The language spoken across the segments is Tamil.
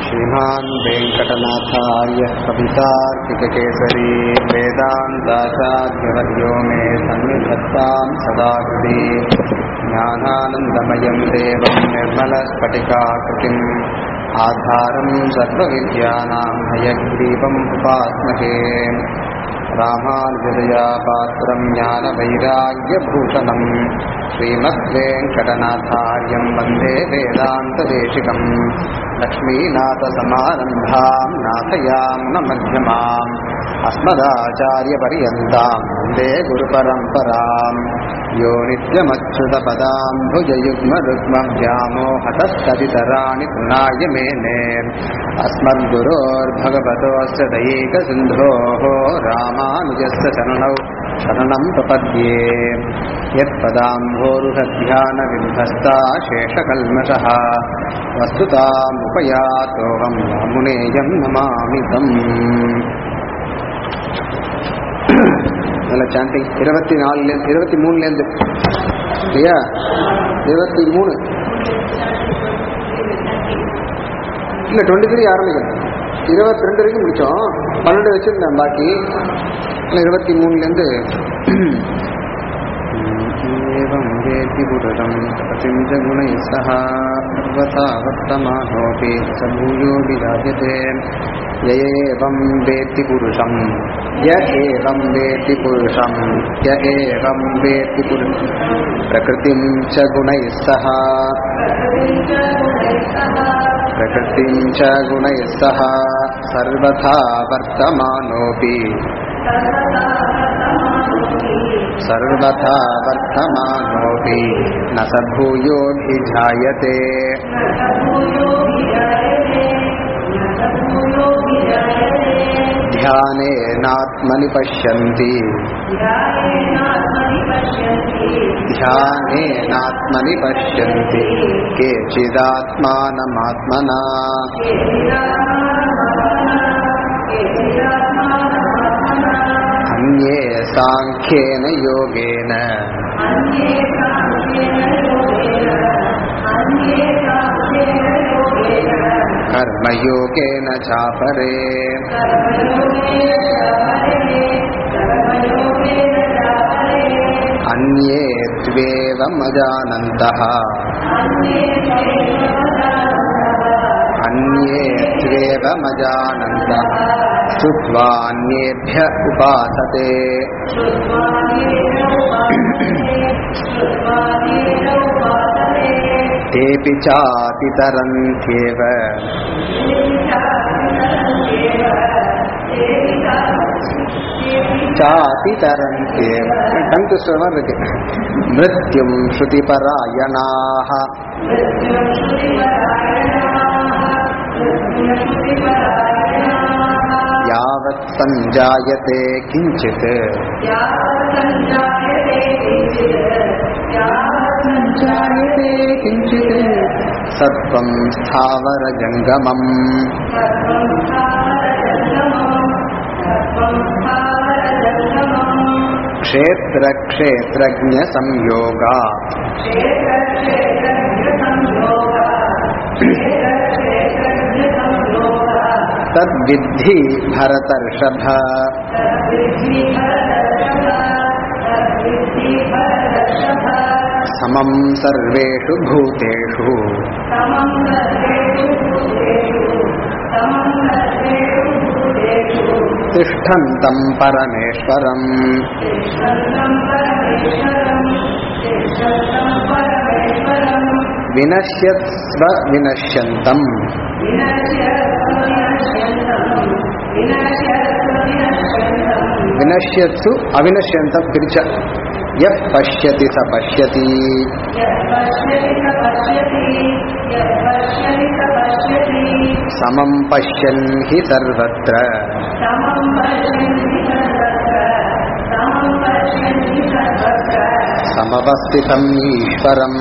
श्रीमान् वेङ्कटनाथार्य कवितार्किककेसरी वेदान्ताचार्यवर्यो मे सन्निधत्तां सदा कृति ज्ञानानन्दमयं देवं निर्मलस्फटिकाकृतिम् आधारं सर्वविद्यानां हयग्रीवम् उपास्महे रामानुजदया पात्रं ज्ञानवैराग्यभूषणम् श्रीमद्वेङ्कटनाथार्यं वन्दे वेदान्तदेशिकम् लक्ष्मीनाथसमारम्भां नाथयां न मध्यमाम् अस्मदाचार्यपर्यन्तां वन्दे गुरुपरम्पराम् यो नित्यमच्युतपदाम्भुजयुग्मरुग्मव्यामोहतस्तदितराणि पुनाय मेने अस्मद्गुरोर्भगवतोऽस्य दैकसिन्धोः रामानुजस्य चरणौ शरणं प्रपद्ये यत्पदाम्भोरुहध्यानविन्धस्ता शेषकल्मषः वस्तुतामुपयातोऽहं रामुनेयं नमामि तम् நல்ல சாண்டிங் இருபத்தி நாலுலேருந்து இருபத்தி மூணுலேருந்து இல்லையா இருபத்தி மூணு இல்லை டுவெண்ட்டி த்ரீ ஆரம்பிக்கணும் இருபத்தி ரெண்டு வரைக்கும் முடித்தோம் பன்னெண்டு வச்சுருந்தேன் பாக்கி இல்லை இருபத்தி மூணுலேருந்து एवं वेति पुरुषं प्रतिञ्जगुणैः सह सर्वथा वर्तमानोऽपि स भूयो विराजते य एवं वेत्ति पुरुषं य एवं वेत्ति पुरुषं य एवं वेत्ति पुरुषं प्रकृतिं च गुणैः सह प्रकृतिं च गुणैः सह सर्वथा वर्तमानोऽपि सर्वथा वर्तमानोऽपि न स भूयोऽभिजायते ध्यानेनात्मनि पश्यन्ति ध्यानेनात्मनि पश्यन्ति केचिदात्मानमात्मना अन्ये साङ्ख्येन योगेन कर्मयोगेन चापरे अन्ये त्वेवमजानन्तः अन्ये त्वेवमजानन्तः श्रुत्वा अन्येभ्य उपासते तेऽपि चातितरन्त्येव चातितरन्त्येव टङ्कुस्वरम् இருக்கு मृत्युं श्रुतिपरायणाः यावत् सञ्जायते किञ्चित् सञ्जायते किञ्चित् सत्त्वं स्थावरजङ्गमम् क्षेत्रक्षेत्रज्ञसंयोगा तद्विद्धि भरतर्षभ समं सर्वेषु भूतेषु तिष्ठन्तं परमेश्वरम् विनश्यत्स्व विनश्यन्तम् विनश्यत्सु अविनश्यन्तं पिरिच यः पश्यति स पश्यति समं पश्यन् हि सर्वत्र समवस्थितम् ईश्वरम्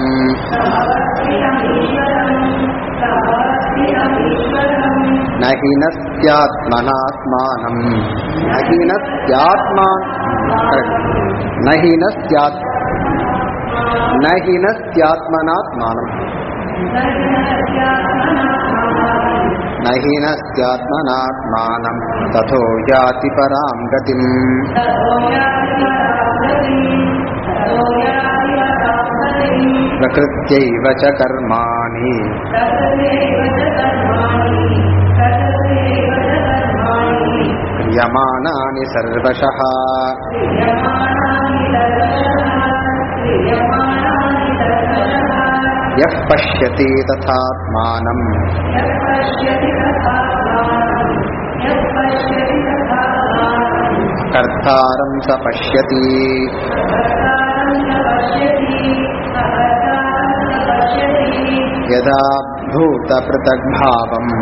न हि नस्त्यात्मनात्मानम् न हि नस्त्यात्मा न हि नस्त्यात् न हीनस्त्यात्मनात्मानम् न हीनस्त्यात्मनात्मानं तथो याति परां गतिम् प्रकृत्यैव च कर्माणि क्रियमाणानि सर्वशः यः पश्यति तथात्मानम् कर्तारं स पश्यति यदा भूतपृथग्भावम्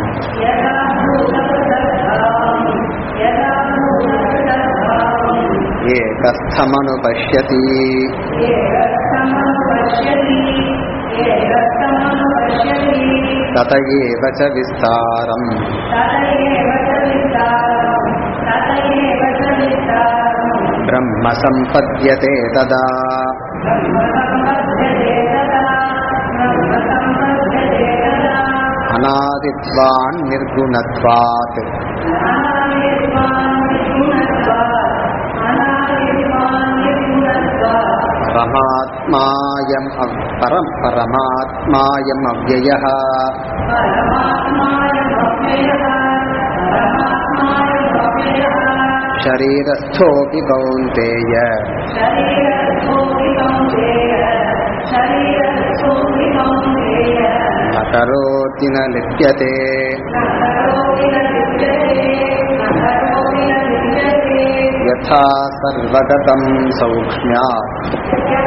एकस्थमनुपश्यति तत एव च विस्तारम् ब्रह्म सम्पद्यते तदा अनादित्वान् निर्गुणत्वात् परमात्मायम् अव्- परम् परमात्मायम् अव्ययः शरीरस्थोऽपि कौन्तेय न करोति न लिप्यते यथा सर्वगतं सौक्ष्म्यात्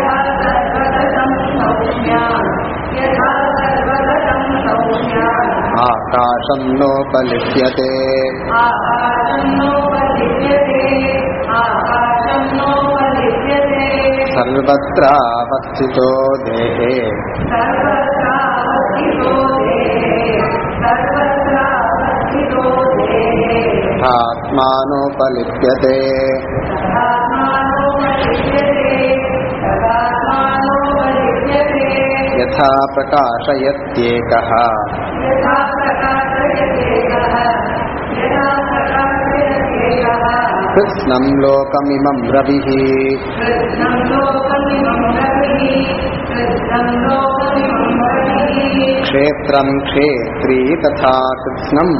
आकाशं नोपलिप्यते सर्वत्रावस्थितो देहे आत्मानोपलिप्यते यथा प्रकाशयत्येकः कृत्स्नं लोकमिमं रविः क्षेत्रं क्षेत्री तथा कृत्स्नम्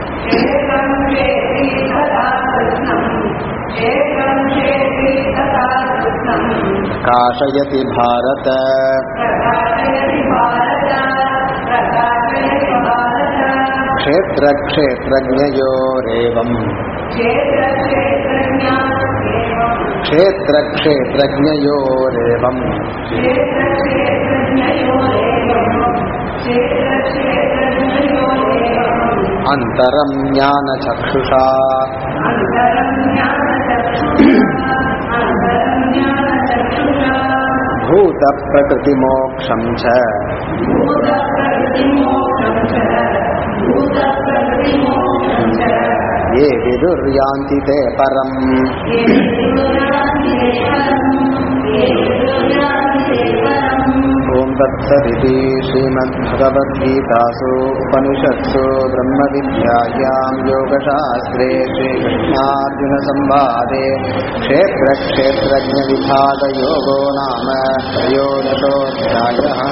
प्रकाशयति भारत क्षेत्रक्षेत्रज्ञयोरेवम् क्षेत्रक्षेत्रज्ञयोरेवम् अन्तरं ज्ञानचक्षुषा भूतप्रकृतिमोक्षं च ये विदुर्यान्ति ते परम् ॐ तत्सदिति श्रीमद्भगवद्गीतासु उपनिषत्सु ब्रह्मविद्यायां योगशास्त्रे श्रीकृष्णार्जुनसंवादे क्षेत्रक्षेत्रज्ञविभागयोगो नाम त्रयोदशोऽध्यायः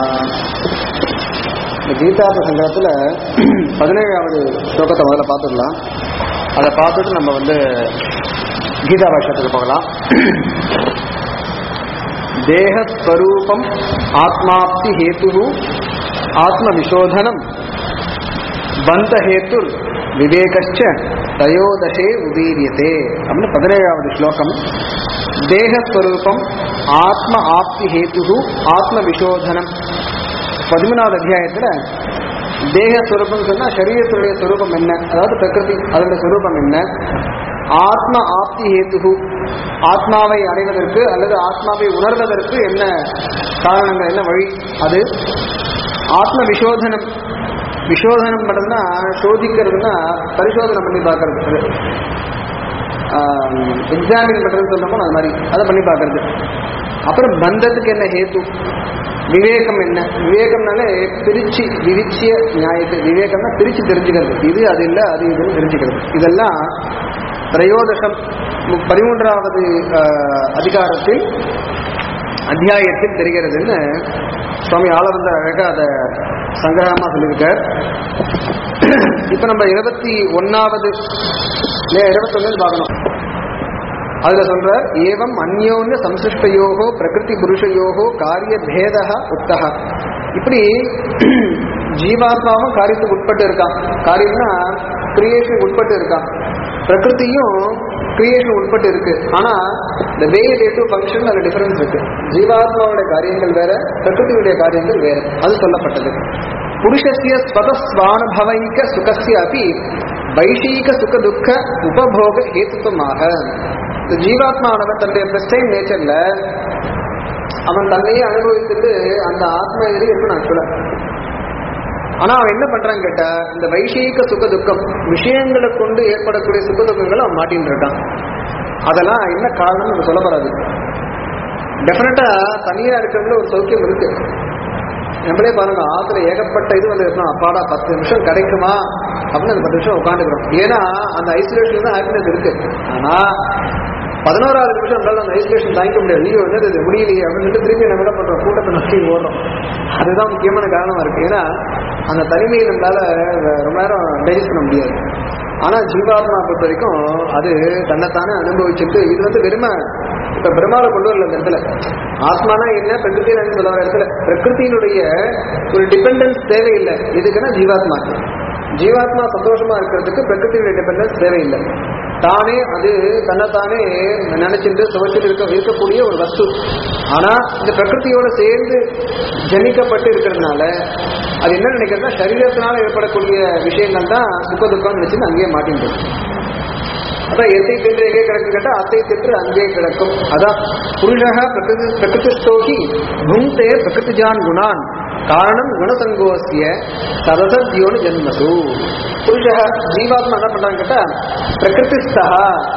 இந்த கீதா பிரசங்கத்தில் பதினேழாவது ஸ்லோகத்தை முதல்ல பார்த்துடலாம் அதை பார்த்துட்டு நம்ம வந்து கீதா பாஷ்யத்துக்கு போகலாம் தேகஸ்வரூபம் ஆத்மாப்தி ஹேத்து ஆத்ம விசோதனம் பந்த ஹேத்து விவேகச்ச தயோதசே உதீரியதே அப்படின்னு பதினேழாவது ஸ்லோகம் தேகஸ்வரூபம் ஆத்ம ஆப்தி ஹேத்து ஆத்ம விசோதனம் பதிமூணாவது அத்தியாயத்துல தேக ஸ்வரூபம் சொன்னா சரீரத்துடைய ஸ்வரூபம் என்ன அதாவது பிரகிருதி அதனுடைய ஸ்வரூபம் என்ன ஆத்ம ஆப்தி ஹேத்து ஆத்மாவை அடைவதற்கு அல்லது ஆத்மாவை உணர்வதற்கு என்ன காரணங்கள் என்ன வழி அது ஆத்ம விசோதனம் விசோதனம் பண்றதுன்னா சோதிக்கிறதுனா பரிசோதனை பண்ணி பார்க்கறது எக்ஸாமின் பண்றதுன்னு சொல்றப்போ அது மாதிரி அதை பண்ணி பார்க்கறது அப்புறம் பந்தத்துக்கு என்ன ஹேத்து விவேகம் என்ன விவேகம்னாலே பிரிச்சு விரிச்சிய நியாயத்தை விவேகம்னா பிரிச்சு தெரிஞ்சுக்கிறது இது அது இல்லை அது இதுன்னு தெரிஞ்சுக்கிறது இதெல்லாம் திரையோதசம் மு- பதிமூன்றாவது ஆஹ், அதிகாரத்தில் அத்தியாயத்தில் தெரிகிறதுன்னு சுவாமி ஆளவந்த அழகா அதை சங்கிரகமா சொல்லியிருக்கார் இப்ப நம்ம இருபத்தி ஒன்னாவது இல்லையா இருபத்தொன்னு பார்க்கணும் அதுல சொல்ற ஏவம் அந்யோன்ய சம்சிருஷ்டயோகோ பிரகிருதி புருஷயோகோ காரிய பேதா உத்தக இப்படி ஜீவாத்மாவும் காரியத்துக்கு உட்பட்டு இருக்கான் காரியம்னா கிரியேஷனுக்கு உட்பட்டு இருக்கான் பிரகிருதியும் கிரியேஷன் உட்பட்டு இருக்கு ஆனா இந்த வே டே டு ஃபங்க்ஷன் அதுல டிஃபரன்ஸ் இருக்கு ஜீவாத்மாவோட காரியங்கள் வேற பிரகிருதியுடைய காரியங்கள் வேற அது சொல்லப்பட்டது புருஷஸ்ய ஸ்வதஸ்வானுபவைக்க சுகஸ்ய அப்படி வைஷீக சுக துக்க உபபோக ஹேத்துவமாக இந்த ஜீவாத்மானவன் தன்னுடைய பிரஸ்டைன் நேச்சர்ல அவன் தன்னையே அனுபவித்துட்டு அந்த ஆத்ம இது இருக்கணும் ஆக்சுவலா ஆனா அவன் என்ன பண்றான்னு கேட்டா இந்த வைஷீக சுக துக்கம் விஷயங்களை கொண்டு ஏற்படக்கூடிய சுக துக்கங்களை அவன் மாட்டின்னு இருக்கான் அதெல்லாம் என்ன காரணம் நம்ம சொல்ல போறாது டெஃபினட்டா தனியா இருக்கிறதுல ஒரு சௌக்கியம் இருக்கு நம்மளே பாருங்க ஆத்துல ஏகப்பட்ட இது வந்து இருக்கணும் அப்பாடா பத்து நிமிஷம் கிடைக்குமா அப்படின்னு அந்த பத்து நிமிஷம் உட்காந்துக்கிறோம் ஏன்னா அந்த ஐசோலேஷன் தான் ஹாப்பினஸ் இருக்கு ஆனா பதினோராவது நிமிஷம் நம்மளால அந்த ஐசோலேஷன் தாங்கிக்க முடியாது ஐயோ என்னது இது முடியலையே அப்படின்னு சொல்லிட்டு திருப்பி நம்ம என்ன பண்றோம் கூட்டத்தை நோக்கி ஓடுறோம் அதுதான் முக்கியமான காரணமா இருக்கு ஏன்னா அந்த தனிமையை நம்மளால ரொம்ப நேரம் டைஜஸ்ட் பண்ண முடியாது ஆனா ஜீவாத்மா பொறுத்த வரைக்கும் அது தன்னைத்தானே அனுபவிச்சுட்டு இது வந்து வெறுமை இப்ப பிரம்மாவை கொண்டு வரல இந்த இடத்துல ஆத்மானா என்ன பிரகிருதி சொல்ல வர இடத்துல பிரகிருத்தினுடைய ஒரு டிபெண்டன்ஸ் தேவையில்லை எதுக்குன்னா ஜீவாத்மா ஜீவாத்மா சந்தோஷமா இருக்கிறதுக்கு பிரகிருதியுடைய டிபெண்டன்ஸ் தேவையில்லை தானே அது தன்னைத்தானே நினைச்சிட்டு சுவைச்சிட்டு இருக்க இருக்கக்கூடிய ஒரு வஸ்து ஆனா இந்த பிரகிருதியோட சேர்ந்து ஜனிக்கப்பட்டு இருக்கிறதுனால அது என்ன நினைக்கிறதுனா சரீரத்தினால ஏற்படக்கூடிய விஷயங்கள் தான் சுக்க துக்கம்னு நினைச்சுட்டு அங்கேயே மாட்டிட்டு அதான் எத்தை தின்று எங்கே கிடக்கும் கேட்டா அத்தை தின்று அங்கே கிடக்கும் அதான் புருஷக பிரகிருதி பிரகிருதிஸ்தோகி புங்தே பிரகிருதிஜான் குணான் காரணம் குணசங்கோசிய சதசத்யோனு ஜென்மசு புருஷக ஜீவாத்மா என்ன பண்றாங்க கேட்டா பிரகிருதிஸ்தா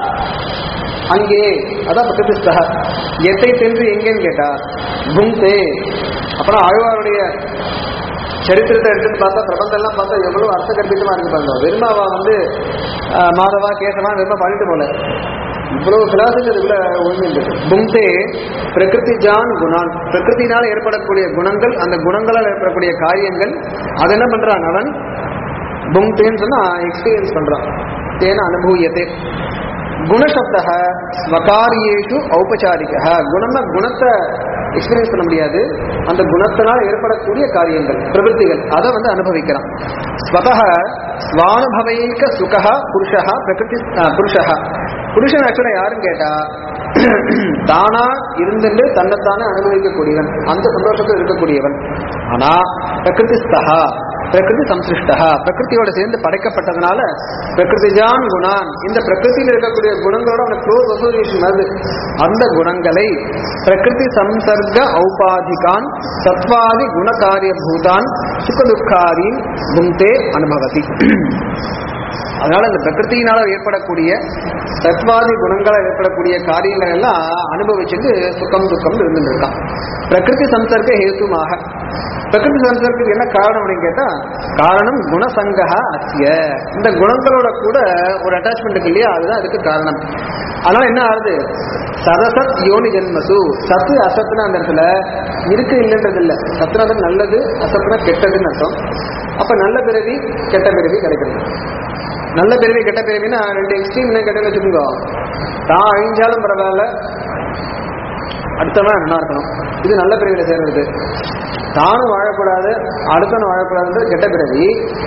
அங்கே அதான் பிரகிருதிஸ்தா எத்தை தின்று எங்கேன்னு கேட்டா புங்தே அப்புறம் ஆழ்வாருடைய சரித்திரத்தை எடுத்துட்டு பார்த்தா பிரபந்தம் எல்லாம் பார்த்தா எவ்வளவு அர்த்த கற்பித்தமா இருக்கு பாருங்க வெறுமாவா வந்து ஆஹ், மாதவா கேசவா வெறுமா பண்ணிட்டு போல இவ்வளவு பிலாசபி அதுக்குள்ள ஒழுங்கு புங்தே பிரகிருதி ஜான் குணான் பிரகிருத்தினால் ஏற்படக்கூடிய குணங்கள் அந்த குணங்களால் ஏற்படக்கூடிய காரியங்கள் அதை என்ன பண்றான் அவன் புங்தேன்னு சொன்னா எக்ஸ்பீரியன்ஸ் பண்றான் தேன அனுபூயத்தே குணசப்த ஸ்வகாரியேஷு ஔபச்சாரிக குணம்னா குணத்தை எக்ஸ்பீரியன்ஸ் பண்ண முடியாது அந்த குணத்தினால் ஏற்படக்கூடிய காரியங்கள் பிரவൃத்திகள் அதை வந்து அனுபவிக்கிறான் ஸ்வதः ஸ்வானுபவைக சுகா புருஷா பிரகிருதி அஹ், புருஷா புருஷன் ஆக்சுவலா யாருன்னு கேட்டா தானா இருந்துட்டு தன்னைத்தானே அனுபவிக்கக்கூடியவன் அந்த சந்தோஷத்தில் இருக்கக்கூடியவன் ஆனா பிரகிருதிஸ்தா பிரகிருதி சம்சிருஷ்டா பிரகிருதியோட சேர்ந்து படைக்கப்பட்டதுனால பிரகிருதிஜான் குணான் இந்த பிரகிருதியில் இருக்கக்கூடிய குணங்களோட அவனுக்கு க்ளோஸ் அசோசியேஷன் வருது அந்த குணங்களை பிரகிருதி சம்சர்க ஔபாதிகான் சத்வாதி குணகாரிய பூதான் சுக துக்காதீன் புங்தே அனுபவதி அதனால இந்த பிரகிருத்தியினால ஏற்படக்கூடிய சத்வாதி குணங்களால் ஏற்படக்கூடிய காரியங்கள் எல்லாம் அனுபவிச்சுட்டு சுகம் துக்கம் இருந்துட்டு இருக்கான் பிரகிருதி சம்சர்க்க ஹேத்துமாக பிரகிருதி சம்சர்க்கு என்ன காரணம் அப்படின்னு கேட்டா காரணம் குணசங்கா அஸ்ய இந்த குணங்களோட கூட ஒரு அட்டாச்மெண்ட் இருக்கு இல்லையா அதுதான் அதுக்கு காரணம் அதனால என்ன ஆகுது சதசத் யோனி ஜென்மசு சத்து அசத்துனா அந்த இடத்துல இருக்கு இல்லைன்றது இல்ல சத்துனா நல்லது அசத்துனா கெட்டதுன்னு அர்த்தம் அப்ப நல்ல பிறவி கெட்ட பிறவி கிடைக்கிறது நல்ல பிறவி கெட்ட பிறவினா ரெண்டு எக்ஸ்ட்ரீம் என்ன கெட்டன்னு வச்சுக்கோங்க தான் அழிஞ்சாலும் பரவாயில்ல அடுத்தவன் நல்லா இருக்கணும் இது நல்ல பிறவியில சேர்றது தானும் வாழக்கூடாது அடுத்தவனும் வாழக்கூடாதுன்றது கெட்ட பிறவி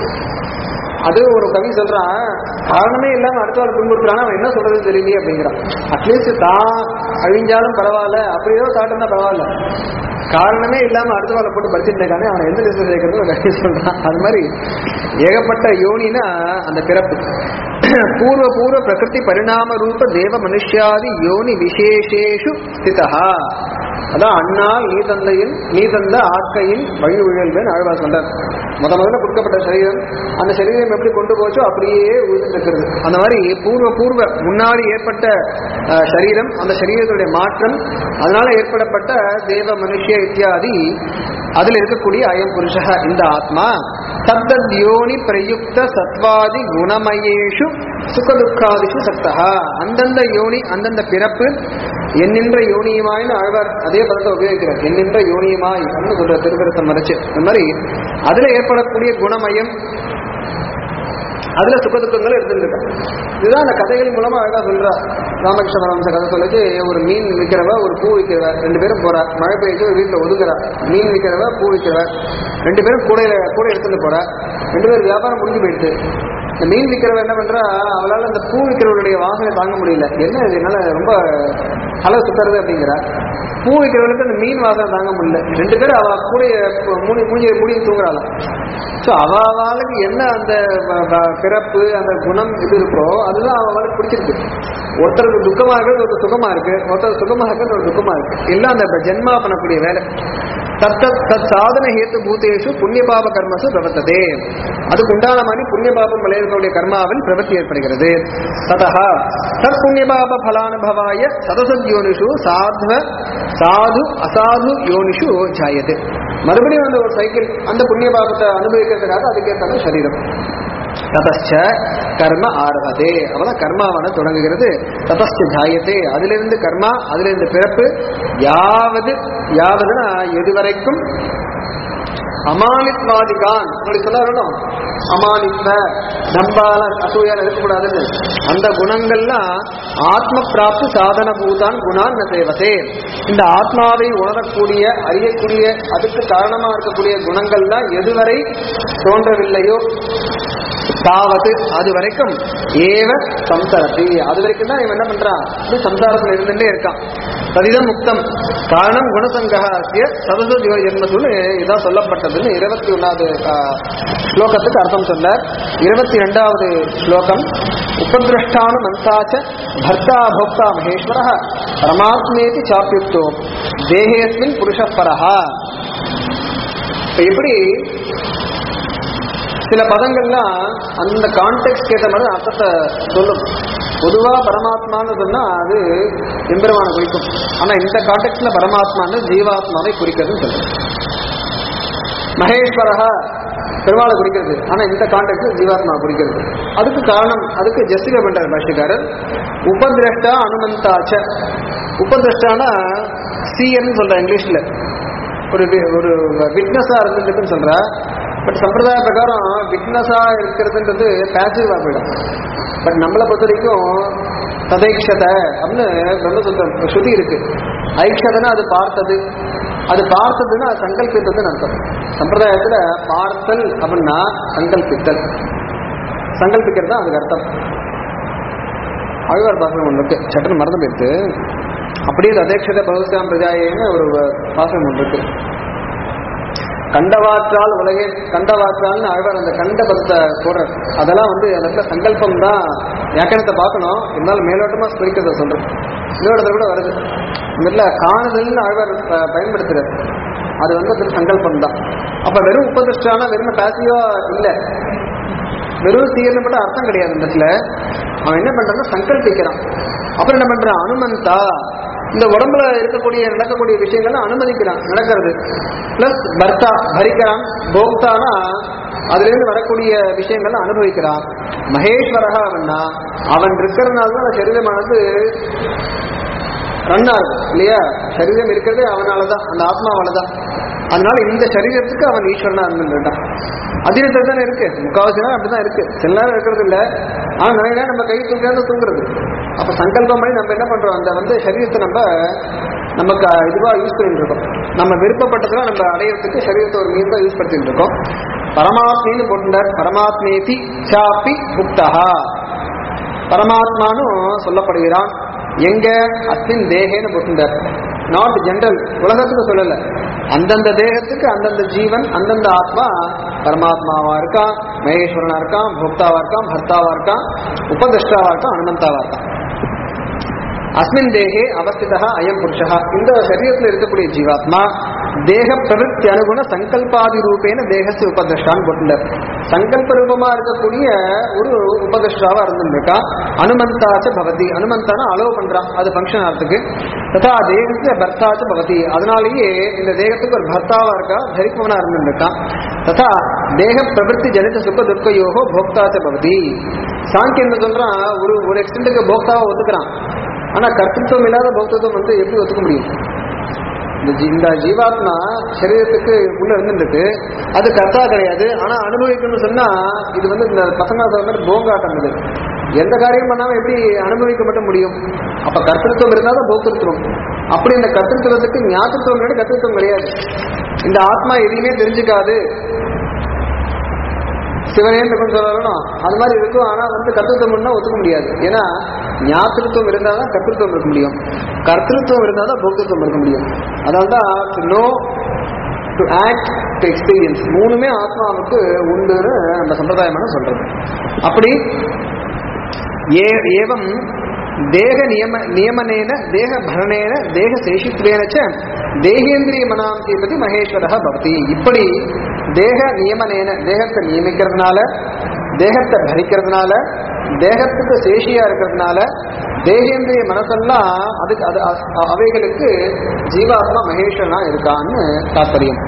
அது ஒரு கவி சொல்றான் காரணமே இல்லாம அடுத்தவரை துன்புறுத்துறான் அவன் என்ன சொல்றது தெரியலையே அப்படிங்கிறான் அட்லீஸ்ட் தான் அழிஞ்சாலும் பரவாயில்ல அப்படியோ தாட்டம் தான் பரவாயில்ல காரணமே இல்லாம அடுத்தவரை போட்டு படிச்சுட்டு இருக்கானே அவன் எந்த லிஸ்ட் சேர்க்கறது ஒரு கவி சொல்றான் அது மாதிரி ஏகப்பட்ட யோனினா அந்த பிறப்பு பூர்வ பூர்வ பிரகிருதி பரிணாம ரூப தேவ மனுஷ்யாதி யோனி விசேஷேஷு ஸ்திதா அதான் அண்ணா நீ தந்தையின் நீ தந்த ஆட்கையின் வழி உழல்வேன் ஆழ்வார் சொல்றார் முத முதல்ல கொடுக்கப்பட்ட சரீரம் அந்த சரீரம் எப்படி கொண்டு போச்சோ அப்படியே உயிர்ந்திருக்கிறது அந்த மாதிரி பூர்வ பூர்வ முன்னாடி ஏற்பட்ட அஹ், சரீரம் அந்த சரீரத்துடைய மாற்றம் அதனால ஏற்படப்பட்ட தேவ மனுஷ இத்தியாதி அதுல இருக்கக்கூடிய அயம் புருஷ இந்த ஆத்மா தத்தத் யோனி பிரயுக்த சத்வாதி குணமயேஷு சுகதுக்காதிஷு சக்தா அந்தந்த யோனி அந்தந்த பிறப்பு என்னென்ற யோனியுமாய்னு ஆழ்வார் அதே பதத்தை உபயோகிக்கிறார் என்னென்ற யோனியுமாய் அப்படின்னு சொல்ற திருவிரத்தை மறைச்சு இந்த மாதிரி அதுல ஏற்படக்கூடிய குணமயம் அதுல சுகதுக்கங்கள் இருந்துருக்கா இதுதான் அந்த கதைகள் மூலமா அழகா சொல்றா ராமகிருஷ்ண பரமச கதை சொல்லிச்சு ஒரு மீன் விற்கிறவ ஒரு பூ விற்கிறவ ரெண்டு பேரும் போறா மழை பெய்ஞ்சு ஒரு வீட்டுல ஒதுங்குறா மீன் விற்கிறவ பூ விற்கிறவ ரெண்டு பேரும் கூட கூட எடுத்துட்டு போறா ரெண்டு பேரும் வியாபாரம் முடிஞ்சு போயிடுது இந்த மீன் விற்கிறவ என்ன பண்றா அவளால அந்த பூ விற்கிறவருடைய வாசனை தாங்க முடியல என்ன இது என்னால ரொம்ப அலை சுத்துறது அப்படிங்கிறா பூ விற்கிறவளுக்கு அந்த மீன் வாசனை தாங்க முடியல ரெண்டு பேரும் அவ கூட மூணு மூஞ்சி மூடி தூங்குறாளாம் ஸோ அவளுக்கு என்ன அந்த வ- வ- பிறப்பு அந்த குணம் இது இருக்கோ அதுதான் அவளுக்கு பிடிச்சிருக்கு ஒருத்தருக்கு துக்கமா இருக்கிறது ஒருத்தர் சுகமா இருக்கு ஒருத்தர் சுகமா இருக்கிறது ஒரு துக்கமா இருக்கு எல்லாம் அந்த ஜென்மா பண்ணக்கூடிய வேலை தத்த தத் சாதன ஹேத்து பூதேஷு புண்ணிய பாப கர்மசு பிரவர்த்ததே அதுக்கு உண்டான மாதிரி புண்ணிய பாபம் விளையக்கூடிய கர்மாவில் பிரவர்த்தி ஏற்படுகிறது ததா தத் புண்ணிய பாப பலானுபவாய சதசத் யோனிஷு சாத்வ சாது அசாது யோனிஷு ஜாயது மறுபடியும் அந்த ஒரு சைக்கிள் அந்த புண்ணிய பாபத்தை அனுபவிக்கிறதுக்காக அதுக்கேற்ற சரீரம் ததச்ச கர்ம ஆரம்பதே அவதான் கர்மாவான தொடங்குகிறது ததஸ்ட ஜாயத்தே அதிலிருந்து கர்மா அதிலிருந்து பிறப்பு யாவது யாவதுனா எதுவரைக்கும் அமானித்வாதிகான் அப்படி சொல்லணும் அமானித்வ நம்பால அசூயால இருக்கக்கூடாதுன்னு அந்த குணங்கள்லாம் ஆத்ம பிராப்தி சாதன பூதான் குணான் ந சேவதே இந்த ஆத்மாவை உணரக்கூடிய அறியக்கூடிய அதுக்கு காரணமா இருக்கக்கூடிய குணங்கள்லாம் எதுவரை தோன்றவில்லையோ தாவது அது வரைக்கும் ஏவ சம்சரதி அது வரைக்கும் தான் இவன் என்ன பண்றான் இது சம்சாரத்துல இருந்துட்டே இருக்கான் ததிதம் முக்தம் காரணம் குணசங்கஹாசிய சதச ஜீவ ஜென்மசுன்னு இதான் சொல்லப்பட்டதுன்னு இருபத்தி ஒன்னாவது ஸ்லோகத்துக்கு அர்த்தம் சொன்னார் இருபத்தி ரெண்டாவது ஸ்லோகம் உபதிரஷ்டானு மந்தாச்ச பர்த்தா போக்தா மகேஸ்வர பரமாத்மேதி சாப்பியுக்தோ தேகேஸ்மின் புருஷப்பரஹா இப்ப எப்படி சில பதங்கள்லாம் அந்த கான்டெக்ட் ஏற்ற மாதிரி அர்த்தத்தை சொல்லும் பொதுவா பரமாத்மான்னு சொன்னா அது எம்பெருமானை குறிக்கும் ஆனா இந்த கான்டெக்ட்ல பரமாத்மான்னு ஜீவாத்மாவை குறிக்கிறதுன்னு சொல்லும் மகேஸ்வரஹா பெருமாளை குறிக்கிறது ஆனா இந்த கான்டெக்ட்ல ஜீவாத்மா குறிக்கிறது அதுக்கு காரணம் அதுக்கு ஜஸ்டிஃபை பண்றார் பாஷ்யக்காரர் உபதிரஷ்டா அனுமந்தாச்ச உபதிரஷ்டானா சிஎன்னு சொல்ற இங்கிலீஷ்ல ஒரு வி- ஒரு விட்னஸா இருந்துட்டுன்னு சொல்றா பட் சம்பிரதாய பிரகாரம் விட்னஸா இருக்கிறதுன்றது பேசிவா போயிடும் பட் நம்மளை பொறுத்த வரைக்கும் ததைக்ஷத அப்படின்னு பிரம்மசூத்திரம் ஸ்ருதி இருக்கு ஐக்ஷதனா அது பார்த்தது அது பார்த்ததுன்னா அது சங்கல்பித்ததுன்னு அர்த்தம் சம்பிரதாயத்துல பார்த்தல் அப்படின்னா சங்கல்பித்தல் சங்கல்பிக்கிறது தான் அதுக்கு அர்த்தம் ஆழ்வார் பாசனம் ஒன்று இருக்கு சட்டன் மறந்து போயிடுத்து அப்படியே ததேக்ஷத பகுஸ்தாம் பிரஜாயின்னு ஒரு பாசனம் ஒன்று இருக்கு கண்டவாற்றால் உலகே கண்டவாற்றால்னு ஆழ்வார் அந்த கண்ட பதத்தை போடுறார் அதெல்லாம் வந்து அந்த இடத்துல சங்கல்பம் தான் வியாக்கணத்தை பார்க்கணும் இருந்தாலும் மேலோட்டமா ஸ்மரிக்கிறத சொல்றேன் இன்னொரு இடத்துல கூட வருது இந்த இடத்துல காணுதல்னு ஆழ்வார் ப- பயன்படுத்துறார் அது வந்து அது சங்கல்பம் தான் அப்ப வெறும் உபதிஷ்டானா வெறும் பேசிவா இல்லை வெறும் சீர்னு மட்டும் அர்த்தம் கிடையாது இந்த இடத்துல அவன் என்ன பண்றான்னா சங்கல்பிக்கிறான் அப்புறம் என்ன பண்றான் அனுமந்தா இந்த உடம்புல இருக்கக்கூடிய நடக்கக்கூடிய விஷயங்களை அனுமதிக்கிறான் நடக்கிறது பிளஸ் பர்த்தா பரிக்கிறான் போக்தானா அதுல இருந்து வரக்கூடிய விஷயங்களை அனுபவிக்கிறான் மகேஸ்வரகா அவன்னா அவன் இருக்கிறதுனால தான் அந்த சரீரமானது ரன் ஆகுது இல்லையா சரீரம் இருக்கிறதே அவனால தான் அந்த ஆத்மாவால தான் அதனால இந்த சரீரத்துக்கு அவன் ஈஸ்வரனா இருந்துட்டான் அதிரத்தில் தானே இருக்கு முக்காவாசி நேரம் அப்படிதான் இருக்கு சில நேரம் இருக்கிறது இல்ல ஆனா நிறைய நேரம் நம்ம கை தூக்காந்து தூங்குறது அப்ப சங்கல்பம் பண்ணி நம்ம என்ன பண்றோம் அந்த வந்து சரீரத்தை நம்ம நமக்கு இதுவா யூஸ் பண்ணிட்டு இருக்கோம் நம்ம விருப்பப்பட்டதெல்லாம் நம்ம அடையிறதுக்கு சரீரத்தை ஒரு மீன் தான் யூஸ் பண்ணிட்டு இருக்கோம் பரமாத்மின்னு போட்டுட்டார் பரமாத்மேதி சாப்பி புக்தஹா பரமாத்மானும் சொல்லப்படுகிறான் எங்க அஸ்மின் தேகேன்னு போட்டுட்டார் நாட் ஜென்ரல் உலகத்துக்கு சொல்லல அந்தந்த தேகத்துக்கு அந்தந்த ஜீவன் அந்தந்த ஆத்மா பரமாத்மாவா இருக்கான் மகேஸ்வரனா இருக்கான் போக்தாவா இருக்கான் பர்த்தாவா இருக்கான் உபதிஷ்டாவா இருக்கான் அனுமந்தாவா இருக்கான் அஸ்மின் தேகே அவஸ்திதா அயம் புருஷா இந்த சரீரத்தில் இருக்கக்கூடிய ஜீவாத்மா தேக பிரவருத்தி அனுகுண சங்கல்பாதி ரூபேன தேகத்து உபதிருஷ்டான்னு போட்டுள்ளார் சங்கல்ப ரூபமா இருக்கக்கூடிய ஒரு உபதிருஷ்டாவா இருந்திருக்கா அனுமந்தாச்ச பவதி அனுமந்தான அலோவ் பண்றான் அது ஃபங்க்ஷன் ஆகிறதுக்கு ததா தேகத்துல பர்த்தாச்ச பவதி அதனாலேயே இந்த தேகத்துக்கு ஒரு பர்த்தாவா இருக்கா தரிப்பவனா இருந்திருக்கான் ததா தேக பிரவருத்தி ஜனித சுக துர்க்கையோகோ போக்தாச்ச பவதி சாங்கியம் என்ன சொல்றான் ஒரு ஒரு எக்ஸ்டென்ட்டுக்கு போக்தாவை ஒத்துக்கிறான் ஆனா கர்த்தத்துவம் இல்லாத போக்தத்துவம் வந்து எப்படி ஒத்துக்க முடியும் இந்த ஜீ- இந்த ஜீவாத்மா சரீரத்துக்கு உள்ள இருந்துருக்கு அது கர்த்தா கிடையாது ஆனா அனுபவிக்கணும்னு சொன்னா இது வந்து இந்த பசங்க சொல்ற மாதிரி போங்காட்டம் இது எந்த காரியம் பண்ணாம எப்படி அனுபவிக்க மட்டும் முடியும் அப்ப கர்த்தத்துவம் இருந்தாதான் போக்திருத்துவம் அப்படி இந்த கர்த்தத்துவத்துக்கு ஞாபகத்துவம் கிடையாது கர்த்தத்துவம் கிடையாது இந்த ஆத்மா எதையுமே தெரிஞ்சுக்காது சிவனே கொஞ்சம் சொல்லணும் அது மாதிரி இருக்கும் ஆனா வந்து கர்த்தத்துவம்னா ஒத்துக்க முடியாது ஏன்னா ஞாபகத்துவம் இருந்தால் தான் கர்த்தத்துவம் இருக்க முடியும் கர்த்தத்துவம் இருந்தால் தான் போக்திருத்துவம் இருக்க முடியும் அதனால தான் to know to act to experience மூணுமே ஆத்மாவுக்கு உண்டுன்னு நம்ம சம்பிரதாயமான சொல்றது அப்படி ஏ ஏவம் தேக நியம நியமனேன தேக பரணேன தேக சேஷித்வேன ச தேகேந்திரிய மனாந்தீபதி மகேஸ்வரः பவதி இப்படி தேக நியமனேன தேகத்தை நியமிக்கிறதுனால தேகத்தை பரிக்கிறதுனால தேகத்துக்கு சேஷியா இருக்கிறதுனால தேகேந்திரிய மனசெல்லாம் அதுக்கு அது அ- அவைகளுக்கு ஜீவாத்மா மகேஸ்வரனா இருக்கான்னு தாத்பரியம்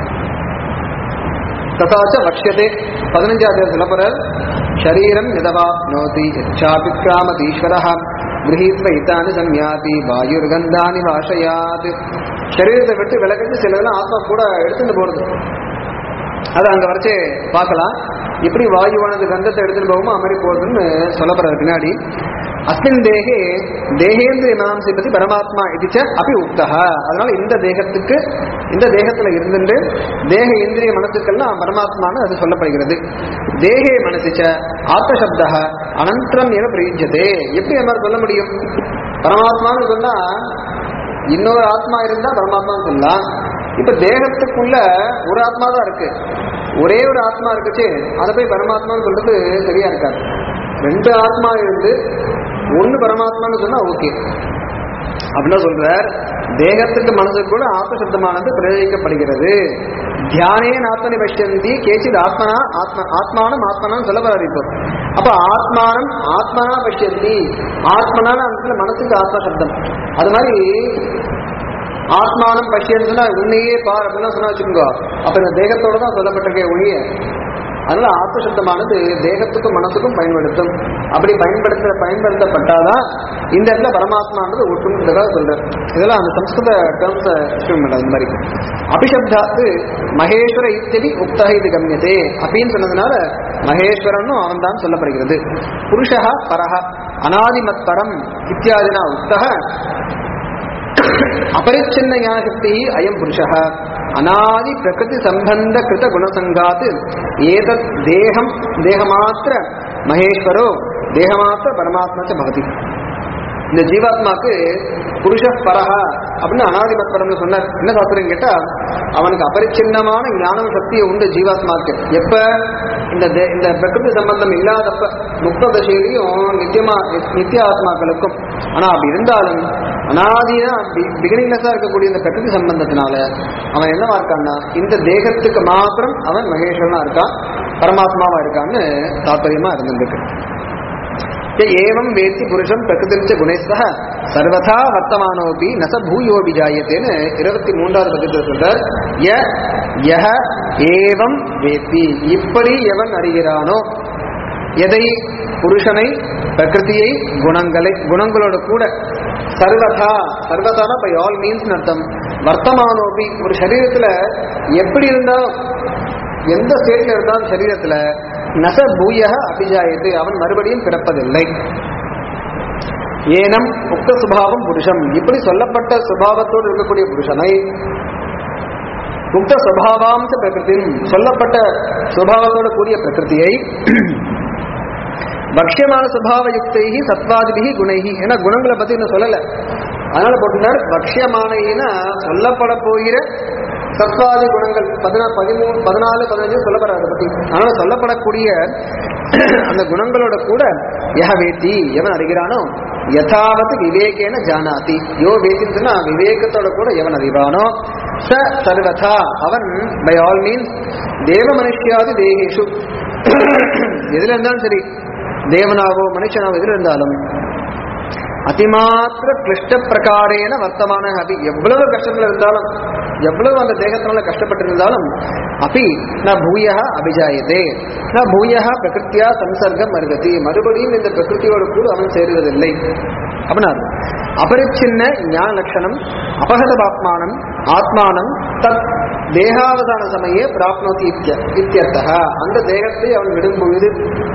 ததாச்ச வக்ஷதே பதினஞ்சாவது சொல்லப்படுறார் ஷரீரம் எதவாப்னோதி யச்சாபிக்ராமதீஸ்வரः கிரகீத்வ இத்தானி சம்யாதி வாயுர்கந்தானி வாஷயாத் சரீரத்தை விட்டு விலகிட்டு சிலதெல்லாம் ஆத்மா கூட எடுத்துட்டு போறது அது அங்க வரைச்சே பார்க்கலாம் எப்படி வாயுவானது கந்தத்தை எடுத்துட்டு போகுமோ அது மாதிரி போகுதுன்னு சொல்லப்படுறது பின்னாடி அஸ்மின் தேகே தேகேந்திரிய மனாம்சி பத்தி பரமாத்மா இதிச்ச அப்படி உக்தா அதனால இந்த தேகத்துக்கு இந்த தேகத்துல இருந்துட்டு தேக இந்திரிய மனசுக்கெல்லாம் பரமாத்மான்னு அது சொல்லப்படுகிறது தேகே மனசிச்ச ஆத்மசப்த அனந்தரம் என பிரயுஜதே எப்படி அந்த மாதிரி சொல்ல முடியும் பரமாத்மான்னு சொன்னா இன்னொரு ஆத்மா இருந்தா பரமாத்மான்னு சொல்லலாம் இப்ப தேகத்துக்குள்ள ஒரு ஆத்மா தான் இருக்கு ஒரே ஒரு ஆத்மா இருக்குச்சு அதை போய் பரமாத்மான்னு சொல்றது சரியா இருக்காது ரெண்டு ஆத்மா இருந்து ஒன்னு பரமாத்மான்னு சொன்னா ஓகே அப்படின்னா சொல்றார் தேகத்துக்கு மனசுக்கு கூட ஆத்மசப்தமானது பிரயோகிக்கப்படுகிறது தியானே ஆத்மனி பஷ்யந்தி கேச்சித் ஆத்மனா ஆத்ம ஆத்மானம் ஆத்மனான்னு சொல்ல வராது இப்போ அப்ப ஆத்மானம் ஆத்மனா பஷ்யந்தி ஆத்மனான அந்த இடத்துல மனசுக்கு ஆத்ம சப்தம் அது மாதிரி ஆத்மானம் பஷ்யன்னு சொன்னா உன்னையே பார் அப்படின்னா சொன்னா வச்சுக்கோங்க அப்ப இந்த தேகத்தோட தான் சொல்லப்பட்டிருக்கே ஒழிய அதனால ஆத்மசப்தமானது தேகத்துக்கும் மனசுக்கும் பயன்படுத்தும் அப்படி பயன்படுத்த பயன்படுத்தப்பட்டாதான் இந்த இடத்துல பரமாத்மான்றது ஒட்டுங்கிறதாக சொல்றாரு இதெல்லாம் அந்த சம்ஸ்கிருத டேர்ம்ஸ் அந்த மாதிரி அபிஷப்தாத்து மகேஸ்வர இத்தியதி உக்தக இது கம்யதே அப்படின்னு சொன்னதுனால மகேஸ்வரனும் அவன் தான் சொல்லப்படுகிறது புருஷா பரஹ அனாதிமத் பரம் இத்தியாதினா உக்தக அபரிச்சின்ன ஞானசக்தி அயம் புருஷः அநாதி பிரகிருதி சம்பந்த கிருத குணசங்காத் ஏதத் தேகம் தேகமாத்திர மகேஸ்வரோ தேகமாத்திர பரமாத்மா ச பவதி இந்த ஜீவாத்மாக்கு புருஷ பரஹா அப்படின்னு அனாதிமத் பரம்னு சொன்னார் என்ன சாஸ்திரம் கேட்டா அவனுக்கு அபரிச்சின்னமான ஞானம் சக்தியை உண்டு ஜீவாத்மாக்கு எப்ப இந்த தே- இந்த பிரகிருதி சம்பந்தம் இல்லாதப்ப முக்த தசையிலையும் நித்தியமா நித்திய ஆத்மாக்களுக்கும் ஆனா அப்படி இருந்தாலும் அனாதியா பிகினிங்லெஸ்ஸா இருக்கக்கூடிய இந்த பிரகிருதி சம்பந்தத்தினால அவன் என்னவா இருக்கான்னா இந்த தேகத்துக்கு மாத்திரம் அவன் மகேஸ்வரனா இருக்கான் பரமாத்மாவா இருக்கான்னு தாத்பரியமா இருந்திருக்கு य एवं वेत्ति पुरुषं प्रकृतिं च गुणैः सह सर्वथा वर्तमानोऽपि न स भूयोऽपि जायतेன்னு இருபத்தி மூன்றாவது பக்கத்தில் சொல்றார் ய யஹ ஏவம் வேத்தி இப்படி எவன் அறிகிறானோ எதை புருஷனை பிரகிருதியை குணங்களை குணங்களோட கூட சர்வதா சர்வதான பை ஆல் மீன்ஸ் அர்த்தம் வர்த்தமானோபி ஒரு சரீரத்துல எப்படி இருந்தாலும் எந்த ஸ்டேட்ல இருந்தாலும் சரீரத்துல நச பூய அபிஜாயத்து அவன் மறுபடியும் பிறப்பதில்லை ஏனம் உக்த சுபாவம் புருஷம் இப்படி சொல்லப்பட்ட சுபாவத்தோடு இருக்கக்கூடிய புருஷனை உக்த சுபாவாம்ச பிரகிருதி சொல்லப்பட்ட சுபாவத்தோடு கூடிய பிரகிருதியை பக்ஷமான சுபாவ யுக்தைகி சத்வாதிபிகி குணைகி ஏன்னா குணங்களை பத்தி இன்னும் சொல்லல அதனால போட்டுனார் பக்ஷமானைனா சொல்லப்பட போகிற சத்வாதி குணங்கள் பதினா பதிமூணு பதினாலு பதினஞ்சு சொல்லப்படாது அதை பத்தி அதனால சொல்லப்படக்கூடிய அந்த குணங்களோட கூட யஹ வேத்தி எவன் அறிகிறானோ யதாவத் விவேகேன ஜானாதி யோ வேசின்னா விவேகத்தோட கூட எவன் அறிவானோ ச சர்வதா அவன் பை ஆல் மீன்ஸ் தேவ மனுஷியாதி தேகேஷு எதுல இருந்தாலும் சரி தேவனாவோ மனுஷனாவோ எதுல இருந்தாலும் அதிமாத்திர கிளிஷ்ட பிரகாரேன வர்த்தமான அபி எவ்வளவு கஷ்டங்கள் இருந்தாலும் எவ்வளவு அந்த தேகத்தினால கஷ்டப்பட்டிருந்தாலும் அப்படி ந பூய அபிஜாயதே ந பூய பிரகிருத்தியா சம்சர்க்கம் மருகதி மறுபடியும் இந்த பிரகிருத்தியோடு கூட அவன் சேருவதில்லை அப்படின்னா அபரிச்சின்ன ஞான லட்சணம் அபகத பாப்மானம் ஆத்மானம் தத் தேகாவதான சமயே பிராப்னோதி இத்திய இத்தியர்த்தக அந்த தேகத்தை அவன் விடும் பொழுது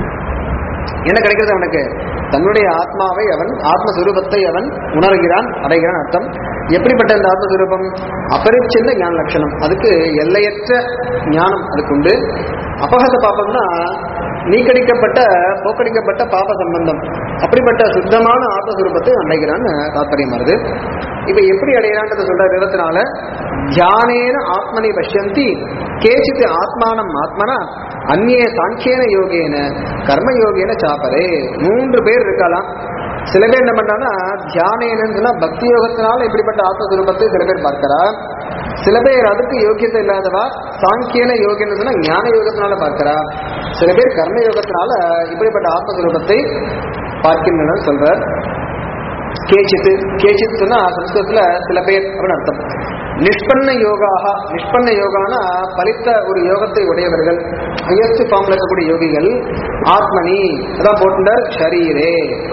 என்ன கிடைக்கிறது அவனுக்கு தன்னுடைய ஆத்மாவை அவன் ஆத்மஸ்வரூபத்தை அவன் உணர்கிறான் அடைகிறான் அர்த்தம் எப்படிப்பட்ட இந்த ஆத்மஸ்வரூபம் அபரிச்சின்ன ஞான லட்சணம் அதுக்கு எல்லையற்ற ஞானம் அதுக்கு உண்டு அபகத பாப்பம்னா நீக்கடிக்கப்பட்ட போக்கடிக்கப்பட்ட பாப சம்பந்தம் அப்படிப்பட்ட சுத்தமான ஆத்மஸ்வரூபத்தை அடைகிறான்னு தாற்பயம் வருது இப்ப எப்படி அடைகிறான்றத சொல்ற விதத்தினால தியானேன ஆத்மனை பஷ்யந்தி கேச்சித் ஆத்மானம் ஆத்மனா அந்நிய சாங்கியன யோகேன கர்ம யோகேன சாப்பரே மூன்று பேர் இருக்கலாம் சில பேர் என்ன பண்றாங்கன்னா தியானேன்னு சொன்னா பக்தி யோகத்தினால இப்படிப்பட்ட ஆத்மஸ்வரூபத்தை சில பேர் பார்க்கிறா சில பேர் அதுக்கு யோகியத்தை இல்லாதவா சாங்கியன யோகியன்னு சொன்னா ஞான யோகத்தினால பார்க்கிறா சில பேர் கர்ம யோகத்தினால இப்படிப்பட்ட ஆத்மஸ்வரூபத்தை பார்க்கின்றனர் சொல்றார் கேச்சித்து கேச்சித் சொன்னா சம்ஸ்கிருதத்துல சில பேர் அப்படின்னு அர்த்தம் நிஷ்பன்ன யோகாக நிஷ்பன்ன யோகானா பலித்த ஒரு யோகத்தை உடையவர்கள் ஹையஸ்ட் ஃபார்ம்ல இருக்கக்கூடிய யோகிகள் ஆத்மனி அதான் போட்டுட்டார் ஷரீரே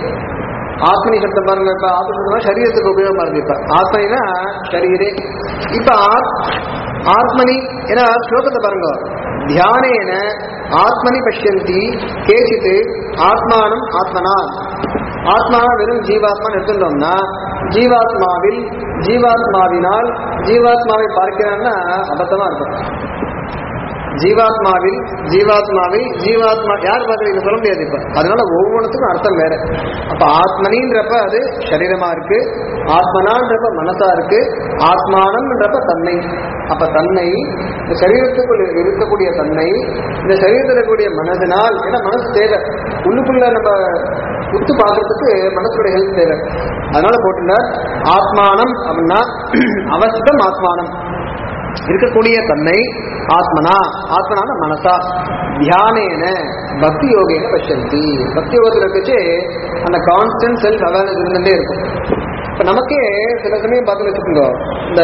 ஆத்மனி சப்தம் பாருங்க இப்ப ஆத்ம சரீரத்துக்கு உபயோகமா இருக்கு இப்ப ஆத்மனினா ஷரீரே இப்ப ஆத்- ஆத்மனி ஏன்னா ஸ்லோகத்தை பாருங்க தியானேன ஆத்மனி பஷ்யந்தி கேசித்து ஆத்மானம் ஆத்மனா ஆத்மா வெறும் ஜீவாத்மான்னு எடுத்துட்டோம்னா ஜீவாத்மாவில் ஜீவாத்மாவினால் ஜீவாத்மாவை பார்க்கிறான்னா அபத்தமா இருக்கும் ஜீவாத்மாவில் ஜீவாத்மாவை ஜீவாத்மா யார் பார்க்கறீங்க சொல்ல முடியாது இப்ப அதனால ஒவ்வொன்றுத்துக்கும் அர்த்தம் வேற அப்ப ஆத்மனின்றப்ப அது சரீரமா இருக்கு ஆத்மனான்றப்ப மனசா இருக்கு ஆத்மானம்ன்றப்ப தன்னை அப்ப தன்னை இந்த சரீரத்துக்குள் இருக்கக்கூடிய தன்னை இந்த சரீரத்தில் இருக்கக்கூடிய மனதினால் ஏன்னா மனசு தேவை உள்ளுக்குள்ள நம்ம உத்து பார்க்கறதுக்கு மனசுடைய ஹெல்ப் தேவை அதனால போட்டுட்டார் ஆத்மானம் அப்படின்னா அவசியம் ஆத்மானம் இருக்கக்கூடிய தன்னை ஆத்மனா ஆத்மனான மனசா தியானேன பக்தி யோகேன பசந்தி பக்தி யோகத்தில் இருக்கச்சு அந்த கான்ஸ்டன்ட் செல்ஃப் அவேர்னஸ் இருந்துட்டே இருக்கும் இப்போ நமக்கே சில சமயம் பார்த்து வச்சுக்கோங்க இந்த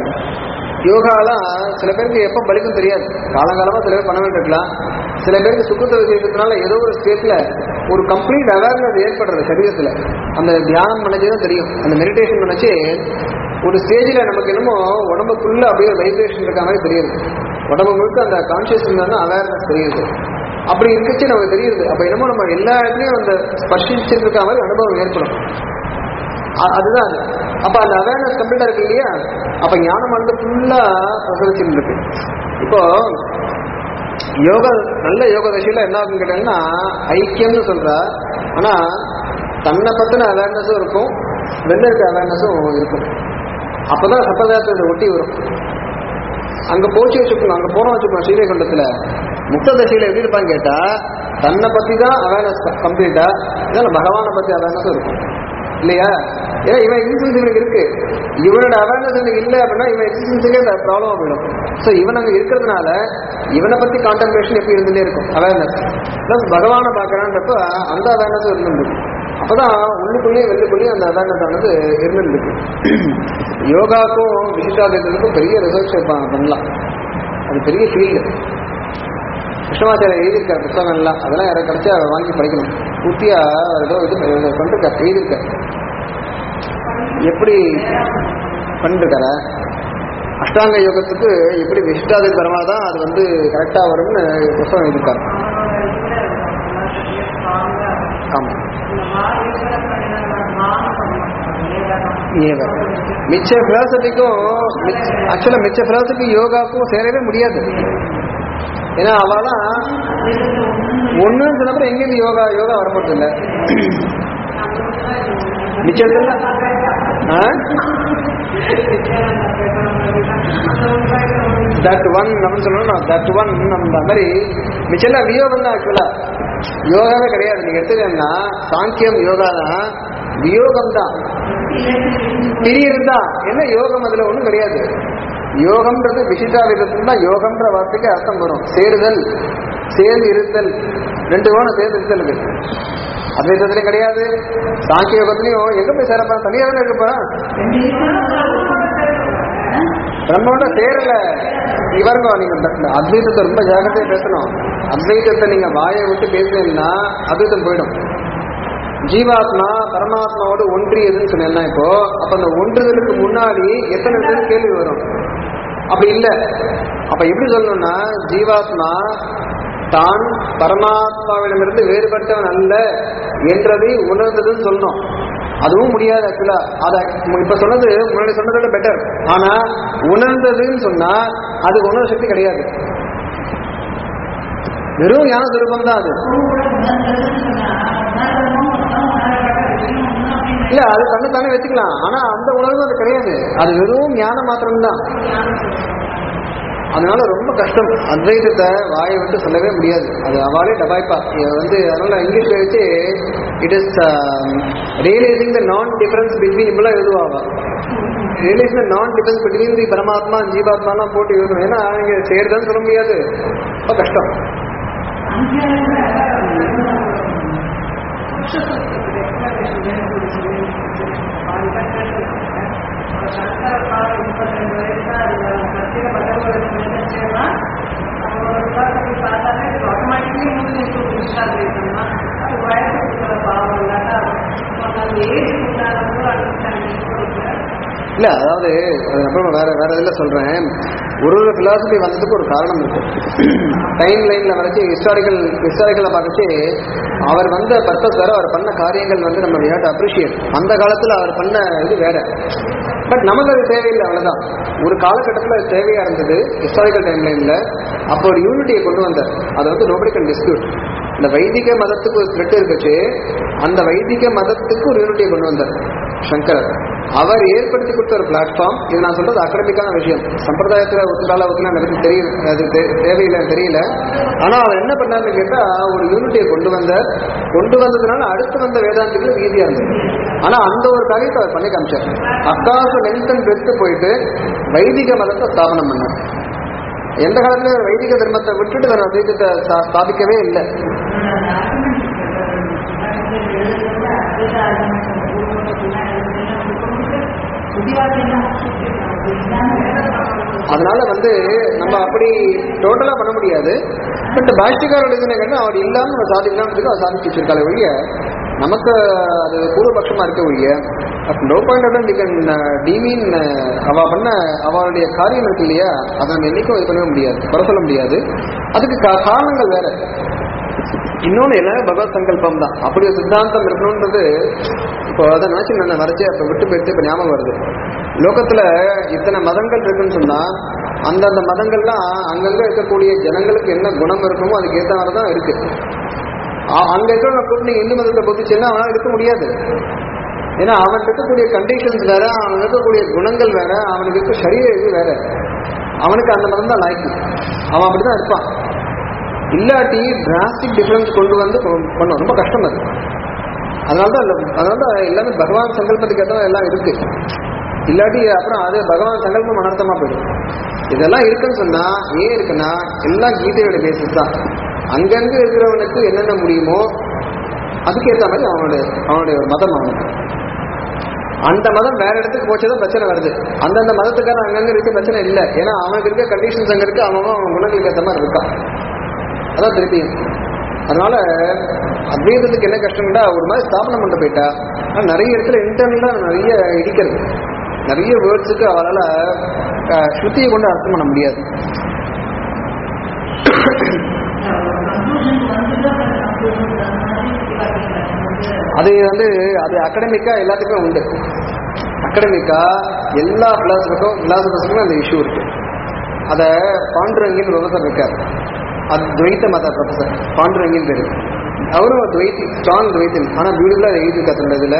யோகாலாம் சில பேருக்கு எப்போ பலிக்கும் தெரியாது காலங்காலமாக சில பேர் பண்ண வேண்டியிருக்கலாம் சில பேருக்கு சுத்தத்தை விசேஷத்தினால ஏதோ ஒரு ஸ்டேட்ல ஒரு கம்ப்ளீட் அவேர்னஸ் ஏற்படுறது சரீரத்தில் அந்த தியானம் பண்ணச்சே தான் தெரியும் அந்த மெடிடேஷன் பண்ணச்சே ஒரு ஸ்டேஜில் நமக்கு என்னமோ உடம்புக்குள்ள அப்படியே ஒரு வைப்ரேஷன் இருக்க மாதிரி தெரியுது உடம்பு முழுக்க அந்த கான்சியஸ் இருந்தால் அவேர்னஸ் தெரியுது அப்படி இருக்கச்சு நமக்கு தெரியுது அப்போ என்னமோ நம்ம எல்லா இடத்துலையும் அந்த ஸ்பர்ஷிச்சுட்டு இருக்க மாதிரி அனுபவம் ஏற்படும் அ- அதுதான் அது அப்ப அந்த அவேர்னஸ் கம்ப்ளீட்டா இருக்கு இல்லையா அப்ப ஞானம் வந்து ஃபுல்லா பிரசரிச்சுட்டு இருக்கு இப்போ யோகா நல்ல யோக தசையில என்ன ஆகுன்னு கேட்டீங்கன்னா ஐக்கியம்னு சொல்றா ஆனா தன்னை பத்தின அவேர்னஸும் இருக்கும் வெளில இருக்க அவேர்னஸும் இருக்கும் அப்பதான் சம்பிரதாயத்தோட ஒட்டி வரும் அங்க போச்சு வச்சுக்கோங்க அங்க போனோம் வச்சுக்கோங்க ஸ்ரீவைகுண்டத்துல முக்த தசையில எப்படி இருப்பான்னு கேட்டா தன்னை பத்தி தான் அவேர்னஸ் கம்ப்ளீட்டா இதனால பகவானை பத்தி அவேர்னஸும் இருக்கும் இல்லையா ஏன்னா இவன் எக்ஸிஸ்டன்ஸ் இவனுக்கு இருக்கு இவனோட அவேர்னஸ் எனக்கு இல்லை அப்படின்னா இவன் எக்ஸிஸ்டன்ஸுக்கே ப்ராப்ளமா போயிடும் ஸோ இவன் அங்க இருக்கிறதுனால இவனை பத்தி கான்டெம்ப்ளேஷன் எப்படி இருந்துட்டே இருக்கும் அவேர்னஸ் ப்ளஸ் பகவானை பார்க்கறான்றப்ப அந்த அவேர்னஸும் இருந்துருக்கு அப்பதான் உள்ளுக்குள்ளேயும் வெளிலுக்குள்ளேயும் அந்த அவேர்னஸ் ஆனது இருந்துருக்கு யோகாக்கும் விசிஷ்டாதிக்கும் பெரிய ரிசர்ச் பண்ணலாம் அது பெரிய ஃபீல்டு கிருஷ்ணமாச்சாரிய எழுதியிருக்கார் புத்தகம் எல்லாம் அதெல்லாம் யாரை கிடைச்சா அதை வாங்கி படிக்கணும் பூர்த்தியா ஏதோ இது பண்ணிருக்கார் எழுதியிருக்கார் எப்படி பண்ணிருக்கார அஷ்டாங்க யோகத்துக்கு எப்படி விசிஷ்டாதி பரமா தான் அது வந்து கரெக்டா வரும்னு புத்தகம் எழுதியிருக்கார் ஆமா ஏவ மிச்ச பிலாசபிக்கும் ஆக்சுவலா மிச்ச பிலாசபி யோகாவுக்கும் சேரவே முடியாது ஏன்னா அவெல்லாம் ஒண்ணுன்னு சொன்னப்பறம் எங்கேருந்து யோகா யோகா வரப்போறது இல்லை மிச்சத்துல ஆ? தட் ஒன் அப்படின்னு சொல்லணும் தட் ஒன் அந்த மாதிரி மிச்செல்லாம் வியோகம் தான் ஆக்சுவலா யோகாவே கிடையாது நீங்க எடுத்துக்கன்னா சாங்கியம் யோகா தான் வியோகம் தான் பிரியது தான் என்ன யோகம் அதுல ஒண்ணும் கிடையாது யோகம்ன்றது விசிட்டா விதத்துல தான் யோகம்ன்ற வார்த்தைக்கு அர்த்தம் வரும் சேருதல் சேர்ந்து இருத்தல் ரெண்டு கோணம் சேர்ந்து இருத்தல் இருக்கு அத்வைதத்துலயும் கிடையாது சாங்கிய யோகத்துலயும் எங்க போய் சேரப்பா தனியா தானே இருக்கப்பா பிரம்மோட சேரல இவருங்க நீங்க இந்த அத்வைதத்தை ரொம்ப ஜாகிரதையா பேசணும் அத்வைதத்தை நீங்க வாயை விட்டு பேசுனீங்கன்னா அத்வைதம் போயிடும் ஜீவாத்மா பரமாத்மாவோட ஒன்றியதுன்னு சொன்னேன்னா இப்போ அப்ப அந்த ஒன்றுதலுக்கு முன்னாடி எத்தனை விதம் கேள்வி வரும் அப்படி இல்ல அப்ப எப்படி சொல்லணும்னா ஜீவாத்மா தான் பரமாத்மாவிடமிருந்து வேறுபட்டவன் அல்ல என்றதை உணர்ந்ததுன்னு சொல்லணும் அதுவும் முடியாது ஆக்சுவலா அத இப்ப சொன்னது முன்னாடி சொன்னதை விட பெட்டர் ஆனா உணர்ந்ததுன்னு சொன்னா அது உணர்வு சக்தி கிடையாது வெறும் ஞான சுரூபம் தான் அது இல்ல அது தன்னை தானே வச்சுக்கலாம் ஆனா அந்த உணர்வு அது கிடையாது அது வெறும் ஞானம் மாத்திரம்தான் அதனால ரொம்ப கஷ்டம் அத்வைதத்தை வாயை விட்டு சொல்லவே முடியாது அது அவளே டபாய்ப்பா இது வந்து அதனால இங்கிலீஷ்ல வச்சு இட் இஸ் ரியலைசிங் த நான் டிஃபரன்ஸ் பிட்வீன் இப்பெல்லாம் எழுதுவாங்க ரியலைஸ் த நான் டிஃபரன்ஸ் பிட்வீன் தி பரமாத்மா ஜீவாத்மாலாம் போட்டு எழுதணும் ஏன்னா இங்க சேர்தான் சொல்ல முடியாது ரொம்ப கஷ்டம் இல்ல அதாவது அது அப்புறம் வேற வேற இதுல சொல்றேன் ஒரு ஒரு பிலாசபி வந்ததுக்கு ஒரு காரணம் இருக்கு டைம் லைன்ல வரைச்சு ஹிஸ்டாரிக்கல் ஹிஸ்டாரிக்கலை பார்க்கச்சு அவர் வந்த பர்பஸ் வேற அவர் பண்ண காரியங்கள் வந்து நம்ம வி டு அப்ரிஷியேட் அந்த காலத்துல அவர் பண்ண இது வேற பட் நமக்கு அது தேவையில்லை அவ்வளவுதான் ஒரு காலகட்டத்தில் அது தேவையா இருந்தது ஹிஸ்டாரிக்கல் டைம் லைன்ல அப்போ ஒரு யூனிட்டியை கொண்டு வந்தார் அதை வந்து நோபடி கேன் டிஸ்பியூட் இந்த வைதிக மதத்துக்கு ஒரு த்ரெட் இருக்குச்சு அந்த வைதிக மதத்துக்கு ஒரு யூனிட்டியை கொண்டு வந்தார் சங்கரர் அவர் ஏற்படுத்தி கொடுத்த ஒரு பிளாட்ஃபார்ம் இது நான் சொல்றது அகடமிக்கான விஷயம் சம்பிரதாயத்துல ஒத்துக்கால ஒத்துனா எனக்கு தெரியல அது தே- தேவையில்லை தெரியல ஆனா அவர் என்ன பண்ணாருன்னு கேட்டா ஒரு யூனிட்டியை கொண்டு வந்தார் கொண்டு வந்ததுனால அடுத்து வந்த வேதாந்திகளும் ஈஸியா இருந்தது ஆனா அந்த ஒரு காரியத்தை அவர் பண்ணி காமிச்சார் அக்காச லென்த் அண்ட் பெருத்து போயிட்டு வைதிக மதத்தை ஸ்தாபனம் பண்ணார் எந்த காலத்துல வைதிக தர்மத்தை விட்டுட்டு தன் அத்வைதத்தை ஸ்தா- ஸ்தாபிக்கவே இல்லை அதனால வந்து நம்ம அப்படி டோட்டலா பண்ண முடியாது பட் பாஷ்டிகாரோட இது என்ன அவர் இல்லாம நம்ம சாதிக்கலாம்னு அவர் சாதிச்சு வச்சிருக்காரு ஒழிய நமக்கு அது பூர்வபட்சமா இருக்க ஒழிய no point we can demean அவ பண்ண அவளுடைய காரியம் இருக்கு இல்லையா அதை நம்ம என்னைக்கும் இது பண்ணவே முடியாது குறை சொல்ல முடியாது அதுக்கு கா- காரணங்கள் வேற இன்னொன்னு எல்லாமே பகவத் சங்கல்பம் தான் அப்படி ஒரு சித்தாந்தம் இருக்கணும்ன்றது இப்போ அதை நினைச்சு நான் வரைச்சு அப்ப விட்டு போயிட்டு இப்ப ஞாபகம் வருது லோகத்துல இத்தனை மதங்கள் இருக்குன்னு சொன்னா அந்தந்த மதங்கள்லாம் அங்கங்க இருக்கக்கூடிய ஜனங்களுக்கு என்ன குணம் இருக்கணுமோ அதுக்கு ஏற்ற மாதிரி தான் இருக்கு அ- அங்க இருக்கிறவங்க கூப்பிட்டு நீங்க இந்து மதத்தை பொதிச்சுன்னா அவனால இருக்க முடியாது ஏன்னா அவன் இருக்கக்கூடிய கண்டிஷன்ஸ் வேற அவன் இருக்கக்கூடிய குணங்கள் வேற அவனுக்கு இருக்க சரீர இது வேற அவனுக்கு அந்த மதம் தான் லாய்க்கு அவன் அப்படிதான் இருப்பான் இல்லாட்டி டிராஸ்டிக் டிஃபரன்ஸ் கொண்டு வந்து கொ- பண்ணும் ரொம்ப கஷ்டம் அது அதனால தான் இல்ல- அதனால தான் எல்லாமே பகவான் சங்கல்பத்துக்கு ஏற்ற எல்லாம் இருக்கு இல்லாட்டி அப்புறம் அது பகவான் சங்கல்பம் அனர்த்தமா போயிடும் இதெல்லாம் இருக்குன்னு சொன்னா ஏன் இருக்குன்னா எல்லாம் கீதையோட பேசிஸ் தான் அங்கங்க இருக்கிறவனுக்கு என்னென்ன முடியுமோ அதுக்கு ஏற்ற மாதிரி அவனுடைய அவனுடைய ஒரு மதம் அவனுக்கு அந்த மதம் வேற இடத்துக்கு போச்சுதான் பிரச்சனை வருது அந்தந்த மதத்துக்கான அங்கங்க இருக்க பிரச்சனை இல்லை ஏன்னா அவனுக்கு இருக்க கண்டிஷன்ஸ் அங்க இருக்கு அவன் அவன் குணங்களுக்கு ஏற்ற மாதிரி இருக்கான் அதான் திருப்பியும் அதனால அத்வைதத்துக்கு என்ன கஷ்டம்னா ஒரு மாதிரி ஸ்தாபனம் பண்ண போயிட்டா ஆனா நிறைய இடத்துல இன்டர்னலா நிறைய இடிக்கிறது நிறைய வேர்ட்ஸுக்கு அவரால் ஸ்ருதியை கொண்டு அர்த்தம் பண்ண முடியாது அது வந்து அது அகடமிக்கா எல்லாத்துக்குமே உண்டு அகடமிக்கா எல்லா பிலாசபருக்கும் பிலாசபர்ஸுக்கும் அந்த இஷ்யூ இருக்கு அதை பாண்டுரங்கின் ப்ரொஃபஸர் இருக்கார் அத்வைத்த மத ப்ரொஃபஸர் பாண்டுரங்கின் பேரு அவரும் ஒரு துவைத்தி ஸ்ட்ராங் துவைத்தன் ஆனா பியூட்டிஃபுல்லா எழுதியிருக்காரு தன்னோட இதுல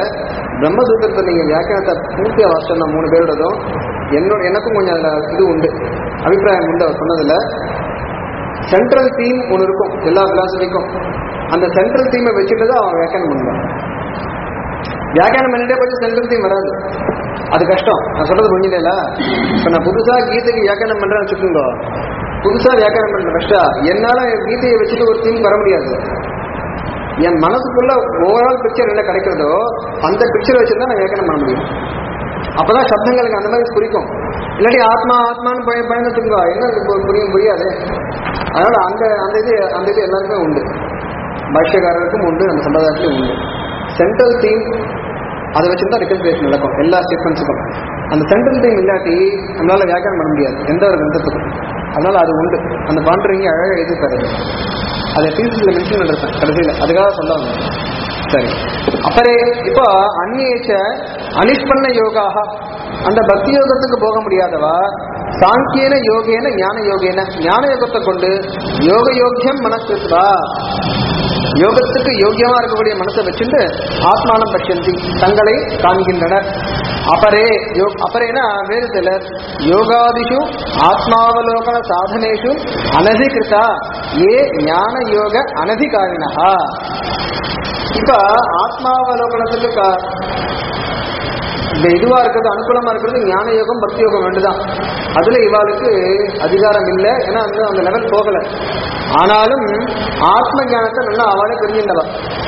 பிரம்மசூத்திரத்தை நீங்க வியாக்கியானத்தை பூர்த்தியா வாசிச்சோம் மூணு பேரோடதும் என்னோட எனக்கும் கொஞ்சம் அதுல இது உண்டு அபிப்பிராயம் உண்டு அவர் சொன்னதுல சென்ட்ரல் தீம் ஒன்று இருக்கும் எல்லா பிலாசபிக்கும் அந்த சென்ட்ரல் தீமை வச்சுட்டு தான் அவன் வியாக்கியானம் பண்ணுவான் வியாக்கியானம் பண்ணிட்டே போய் சென்ட்ரல் தீம் வராது அது கஷ்டம் நான் சொல்றது புரிஞ்சுட்டேல இப்ப நான் புதுசா கீதைக்கு வியாக்கியானம் பண்றேன்னு வச்சுக்கோங்க புதுசா வியாக்கியானம் பண்ற கஷ்டம் என்னால கீதையை வச்சுட்டு ஒரு தீம் வர முடியாது என் மனசுக்குள்ள ஓவரால் பிக்சர் என்ன கிடைக்கிறதோ அந்த பிக்சரை வச்சு தான் நான் வியாக்கியானம் பண்ண முடியும் அப்பதான் சப்தங்களுக்கு அந்த மாதிரி குறிக்கும் இல்லாட்டி ஆத்மா ஆத்மான்னு பய பயந்துட்டுங்க என்ன இது பு- புரியும் புரியாது அதனால அந்த அந்த இது அந்த இது எல்லாருக்குமே உண்டு பாஷ்யக்காரருக்கும் உண்டு நம்ம சம்பிரதாயத்திலும் உண்டு சென்ட்ரல் தீம் அதை வச்சு தான் ரெக்கன்சிலேஷன் நடக்கும் எல்லா ஸ்டேட்மெண்ட்ஸுக்கும் அந்த சென்ட்ரல் தீம் இல்லாட்டி நம்மளால வியாக்கியானம் பண்ண முடியாது எந்த ஒரு கிரந்தத்துக்கும் அதனால அது உண்டு அந்த பாண்டரிங்க அழகாக எழுதி தருது அதை தீசில் மென்ஷன் பண்ணிருப்பேன் கடைசியில் அதுக்காக சொல்ல வந்தேன் சரி அப்பரே இப்போ அந்நேச்ச அனிஷ்பன்ன யோகாக அந்த பக்தி யோகத்துக்கு போக முடியாதவா சாங்கியன யோகேன ஞான யோகேன ஞான யோகத்தை கொண்டு யோக யோக்கியம் மனசுவா யோகத்துக்கு யோக்கியமா இருக்கக்கூடிய மனசை வச்சுட்டு ஆத்மானம் பட்சந்தி தங்களை காண்கின்றனர் அபரே யோ அபரேனா வேறு சிலர் யோகாதிஷு ஆத்மாவலோகன சாதனேஷு அனதிகிருதா ஏ ஞான யோக அனதிகாரிணா இப்ப ஆத்மாவலோகனத்துக்கு கா- இந்த இதுவா இருக்கிறது அனுகூலமா இருக்கிறது ஞான யோகம் பக்தி யோகம் ரெண்டுதான் அதுல இவாளுக்கு அதிகாரம் இல்லை ஏன்னா அந்த அந்த லெவல் போகல ஆனாலும் ஆத்ம ஞானத்தை நல்லா அவளே தெரிஞ்சின்றவா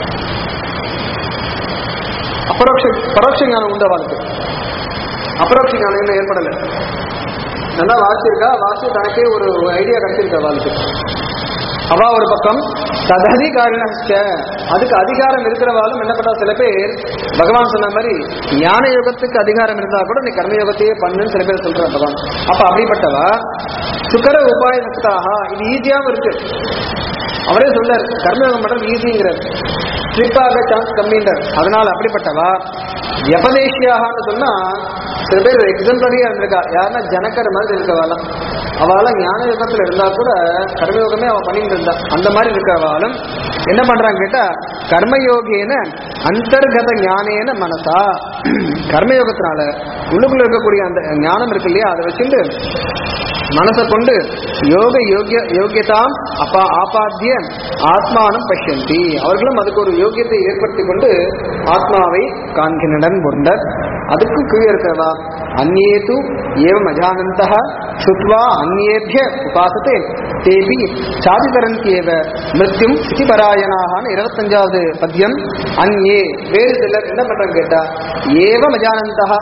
அபரோக்ஷ பரோட்ச ஞானம் உண்டு அவளுக்கு அபரோக்ஷ ஞானம் இன்னும் ஏற்படலை நல்லா வாசிச்சிருக்கா வாசி தனக்கே ஒரு ஐடியா கிடைச்சிருக்கா அவளுக்கு அவா ஒரு பக்கம் தததிகாரிணச்ச அதுக்கு அதிகாரம் இருக்கிறவாலும் என்ன பண்ணா சில பேர் பகவான் சொன்ன மாதிரி ஞான யோகத்துக்கு அதிகாரம் இருந்தா கூட நீ கர்மயோகத்தையே பண்ணுன்னு சில பேர் சொல்றான் பகவான் அப்ப அப்படிப்பட்டவா சுக்கர உபாய சக்தாக இது ஈஸியாவும் இருக்கு அவரே சொல்லார் கர்மயோகம் பண்றது ஈஸிங்கிறார் ஸ்லிப்பாக சான்ஸ் கம்மின்றார் அதனால அப்படிப்பட்டவா எபதேசியாகனு சொன்னா சில பேர் எக்ஸாம்பிளரியா இருந்திருக்கா யாருன்னா ஜனக்கர் மாதிரி இருக்கவாலாம் அவளாம் ஞான யுகத்துல இருந்தா கூட கர்மயோகமே அவ பண்ணிட்டு இருந்தா அந்த மாதிரி இருக்கிறவாலும் என்ன பண்றாங்க கேட்டா கர்மயோகேன அந்தர்கத ஞானேன மனசா கர்மயோகத்தினால உள்ளுக்குள்ள இருக்கக்கூடிய அந்த ஞானம் இருக்கு இல்லையா அதை வச்சுட்டு மனசை கொண்டு யோக யோகிய யோகியதாம் அப்பா ஆபாத்திய ஆத்மானம் பஷ்யந்தி அவர்களும் அதுக்கு ஒரு யோகியத்தை ஏற்படுத்தி கொண்டு ஆத்மாவை காண்கின்றனர் பொருந்தர் அதுக்கு கீழே இருக்கிறவா அந்நேது ஏவம் அஜானந்த சுத்வா அந்நேபிய உபாசத்தே தேபி சாதிதரந்தியேவ மிருத்யும் சிதிபராயணாகான்னு இருபத்தஞ்சாவது பத்தியம் அந்நே வேறு சிலர் என்ன பண்றாங்க கேட்டா ஏவம் அஜானந்தா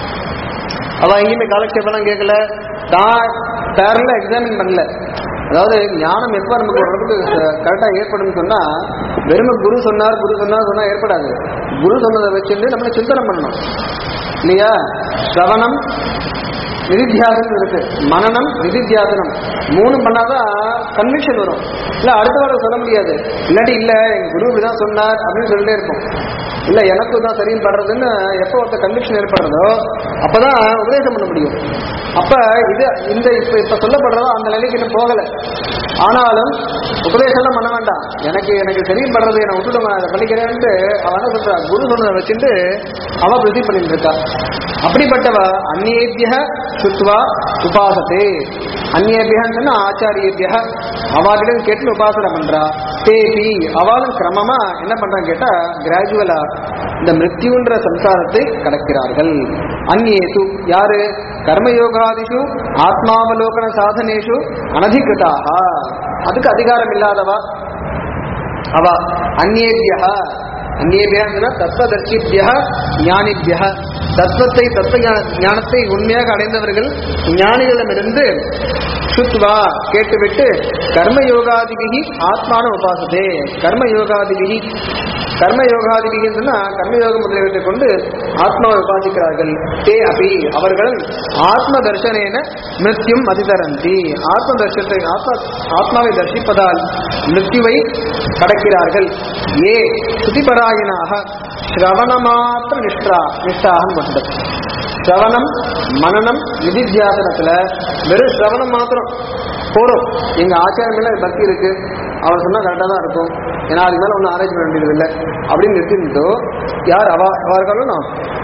அவ எங்கேயுமே காலக்ஷேபம்லாம் கேட்கல தான் பேரல எக்ஸாமின் பண்ணல அதாவது ஞானம் எப்போ நமக்கு ஓரளவுக்கு கரெக்டாக ஏற்படும் சொன்னா வெறும குரு சொன்னார் குரு சொன்னார் சொன்னா ஏற்படாது குரு சொன்னதை வச்சுட்டு நம்மளை சிந்தனை பண்ணணும் இல்லையா சிரவணம் நிதித்தியாசனம் இருக்கு மனநம் நிதித்தியாசனம் மூணு பண்ணாதான் கன்விக்ஷன் வரும் இல்ல அடுத்த வாரம் சொல்ல முடியாது இல்லாட்டி இல்ல எங்க குரு இப்படிதான் சொன்னார் அப்படின்னு சொல்லிட்டே இருப்போம் இல்ல எனக்கு தான் சரின்னு படுறதுன்னு எப்போ ஒருத்த கன்விக்ஷன் ஏற்படுறதோ அப்பதான் உபதேசம் பண்ண முடியும் அப்ப இது இந்த இப்ப இப்ப சொல்லப்படுறதோ அந்த நிலைக்கு இன்னும் போகல ஆனாலும் உபதேசம்லாம் பண்ண வேண்டாம் எனக்கு எனக்கு சரின்னு படுறது நான் விட்டுடுங்க நான் அதை பண்ணிக்கிறேன்ட்டு அவன் என்ன சொல்றா குரு சொன்னதை வச்சுட்டு அவ பிரதி பண்ணிட்டு இருக்கா அப்படிப்பட்டவ அந்நேபிய சுத்வா உபாசத்தே அந்நேபியன்னு சொன்னா ஆச்சாரியபிய அவாகிட்ட கேட்டு உபாசனை பண்றா தேபி அவளும் கிரமமா என்ன பண்றாங்க கேட்டா கிராஜுவலா இந்த மிருத்யுன்ற சம்சாரத்தை கடக்கிறார்கள் அந்நேசு யாரு கர்மயோகாதிஷு ஆத்மாவலோகன சாதனேஷு அனதிகிருதாக அதுக்கு அதிகாரம் இல்லாதவா அவ அந்நேபியா அந்நேபியா தத்துவதர்ஷிபிய ஞானிபிய தத்துவத்தை தத்துவ ஞான- ஞானத்தை உண்மையாக அடைந்தவர்கள் ஞானிகளிடமிருந்து சுத்வா கேட்டுவிட்டு கர்மயோகாதிபிகி ஆத்மான உபாசதே கர்மயோகாதிபிகி கர்மயோகாதிபிகின்னு சொன்னா கர்மயோகம் முதலியவற்றை கொண்டு ஆத்மாவை உபாசிக்கிறார்கள் தே அபி அவர்களும் ஆத்ம தர்சனேன மிருத்யும் அதிதரந்தி ஆத்ம தர்சனத்தை ஆத்ம ஆத்மாவை தர்சிப்பதால் மிருத்யுவை கடக்கிறார்கள் ஏ சுதிபராயணாக ஸ்ரவணமாத்திர நிஷ்டா நிஷ்டாகம் கொண்டது ஸ்ரவணம் மனநம் நிதித்தியாசனத்துல வெறும் ஸ்ரவணம் மாத்திரம் போறோம் எங்க ஆச்சாரியங்கள பக்தி இருக்கு அவர் சொன்னா கரெக்டா தான் இருக்கும் ஏன்னா அதுக்கு மேல ஒன்றும் ஆராய்ச்சி பண்ண வேண்டியது இல்லை அப்படின்னு நிறுத்திட்டு யார் அவ அவர்களும்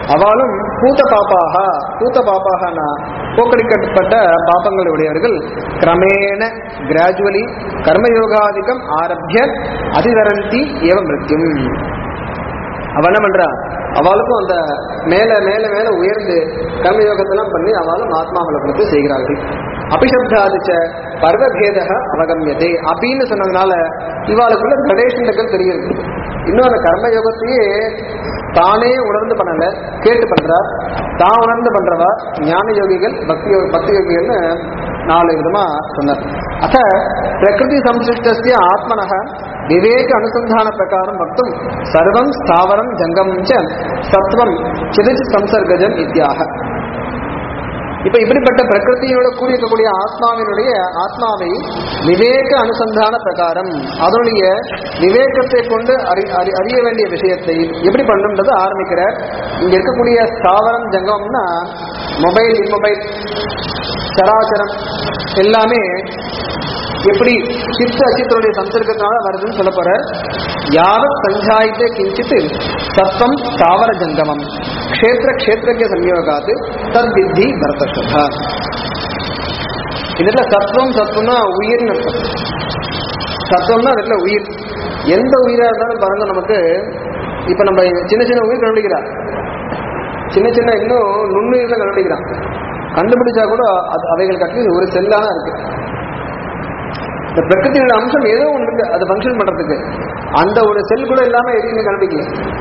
அவளும் பூத பாப்பாக பூத பாப்பாகனா போக்கடிக்கப்பட்ட பாப்பங்கள் உடையவர்கள் கிரமேண கிராஜுவலி கர்மயோகாதிகம் ஆரம்பிய அதிதரந்தி ஏவ மிருத்யும் அவ என்ன பண்றா அவளுக்கும் அந்த மேல மேல மேல உயர்ந்து கர்மயோகத்தெல்லாம் பண்ணி அவளும் ஆத்மாவளை கொடுத்து செய்கிறார்கள் அபிஷப்தாதிச்ச பர்வபேத அவகமியதே அப்படின்னு சொன்னதுனால இவாளுக்குள்ள கிரடேஷன்கள் தெரியுது இன்னும் அந்த கர்மயோகத்தையே தானே உணர்ந்து பண்ணல கேட்டு பண்றா தான் உணர்ந்து பண்றவா ஞான யோகிகள் பக்தி யோ- பக்தி யோகிகள்னு நாலு விதமா சொன்னார் அத்த பிரகிருதி சம்சிஷ்டஸ்ய ஆத்மனக விவேக அனுசந்தான பிரகாரம் வக்தும் சர்வம் ஸ்தாவரம் ஜங்கமம் ச சத்வம் சிதிச்சு சம்சர்கஜம் இத்தியாக இப்ப இப்படிப்பட்ட பிரகிருதியோட கூடியிருக்கக்கூடிய ஆத்மாவினுடைய ஆத்மாவை விவேக அனுசந்தான பிரகாரம் அதனுடைய விவேகத்தை கொண்டு அறி அறி- அறிய வேண்டிய விஷயத்தை எப்படி பண்ணுன்றது ஆரம்பிக்கிறார் இங்க இருக்கக்கூடிய ஸ்தாவரம் ஜங்கம்னா மொபைல் இம்மொபைல் சராசரம் எல்லாமே எப்படி சித்த அச்சித்தனுடைய சம்சர்க்கத்தினால வருதுன்னு சொல்ல போற யாவத் சஞ்சாயித்தே கிஞ்சித் சத்வம் ஸ்தாவர ஜங்கமம் க்ஷேத்திர க்ஷேத்திரஜ சம்யோகாத்து தத் வித்தி பரதஸ்வதா இதுல சத்வம் சத்வம்னா உயிர்னு அர்த்தம் சத்வம்னா அதுல உயிர் எந்த உயிரா இருந்தாலும் பாருங்க நமக்கு இப்ப நம்ம சின்ன சின்ன உயிர் கண்டுபிடிக்கிறா சின்ன சின்ன இன்னும் நுண்ணுயிர்ல கண்டுபிடிக்கிறான் கண்டுபிடிச்சா கூட அது அவைகளுக்கு அட்லீஸ்ட் ஒரு செல்லான இருக்கு இந்த பிரகிருதியோட அம்சம் ஏதோ ஒன்று இருக்கு அது ஃபங்க்ஷன் பண்றதுக்கு அந்த ஒரு செல் கூட இல்லாம எதையுமே கண்டுபிடிக்கல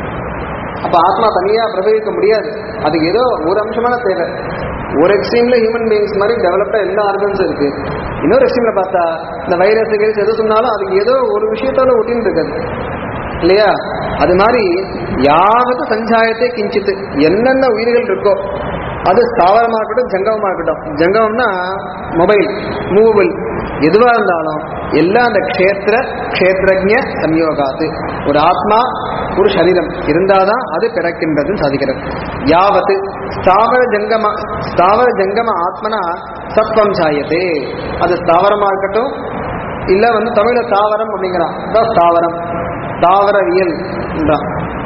அப்ப ஆத்மா தனியா பிரபவிக்க முடியாது அதுக்கு ஏதோ ஒரு அம்சமான தேவை ஒரு எக்ஸ்ட்ரீம்ல ஹியூமன் பீயிங்ஸ் மாதிரி டெவலப்டா எல்லா ஆர்கன்ஸும் இருக்கு இன்னொரு எக்ஸ்ட்ரீம்ல பார்த்தா இந்த வைரஸ் கைரஸ் எது சொன்னாலும் அதுக்கு ஏதோ ஒரு விஷயத்தால ஒட்டின்னு இருக்காது இல்லையா அது மாதிரி யாவது சஞ்சாயத்தை கிஞ்சித்து என்னென்ன உயிர்கள் இருக்கோ அது ஸ்தாவரமா இருக்கட்டும் ஜங்கமமா இருக்கட்டும் ஜங்கமம்னா மொபைல் மூவபிள் எதுவா இருந்தாலும் எல்லாம் அந்த க்ஷேத்திர க்ஷேத்திரஜ சம்யோகாத்து ஒரு ஆத்மா ஒரு சரீரம் இருந்தாதான் அது பிறக்கின்றதுன்னு சாதிக்கிறது யாவத்து ஸ்தாவர ஜங்கம ஸ்தாவர ஜங்கம ஆத்மனா சத்வம் சாயத்தே அது ஸ்தாவரமா இருக்கட்டும் இல்ல வந்து தமிழ்ல தாவரம் அப்படிங்கிறான் அதான் ஸ்தாவரம் தாவரவியல் தான்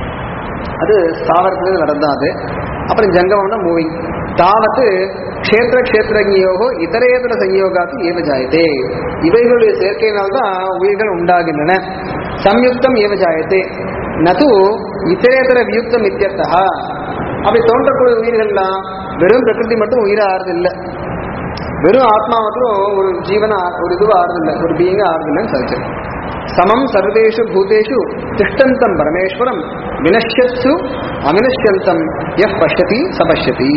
அது ஸ்தாவரத்துல நடந்தாது அப்புறம் ஜங்கமம்னா மூவிங் தாவத்து க்ஷேத்திர க்ஷேத்திரஜயோகோ இதரேதர சம்யோகாத்து ஏவ ஜாயத்தே இவைகளுடைய சேர்க்கையினால்தான் உயிர்கள் உண்டாகின்றன சம்யுக்தம் ஏவ ஜாயத்தே நது இதரேதர வியுக்தம் இத்தியர்த்தா அப்படி தோன்றக்கூடிய உயிர்கள்லாம் வெறும் பிரகிருதி மட்டும் உயிரா ஆறுது இல்லை வெறும் ஆத்மா மட்டும் ஒரு ஜீவன ஒரு இதுவா ஆறுதில்லை ஒரு பீயிங்க ஆறுதில்லைன்னு சொல்லிச்சு சமம் சர்வேஷு பூதேஷு திஷ்டந்தம் பரமேஸ்வரம் வினஷ்யத்சு அவினஷ்யந்தம் எஃப் பஷ்யதி சபஷ்யதி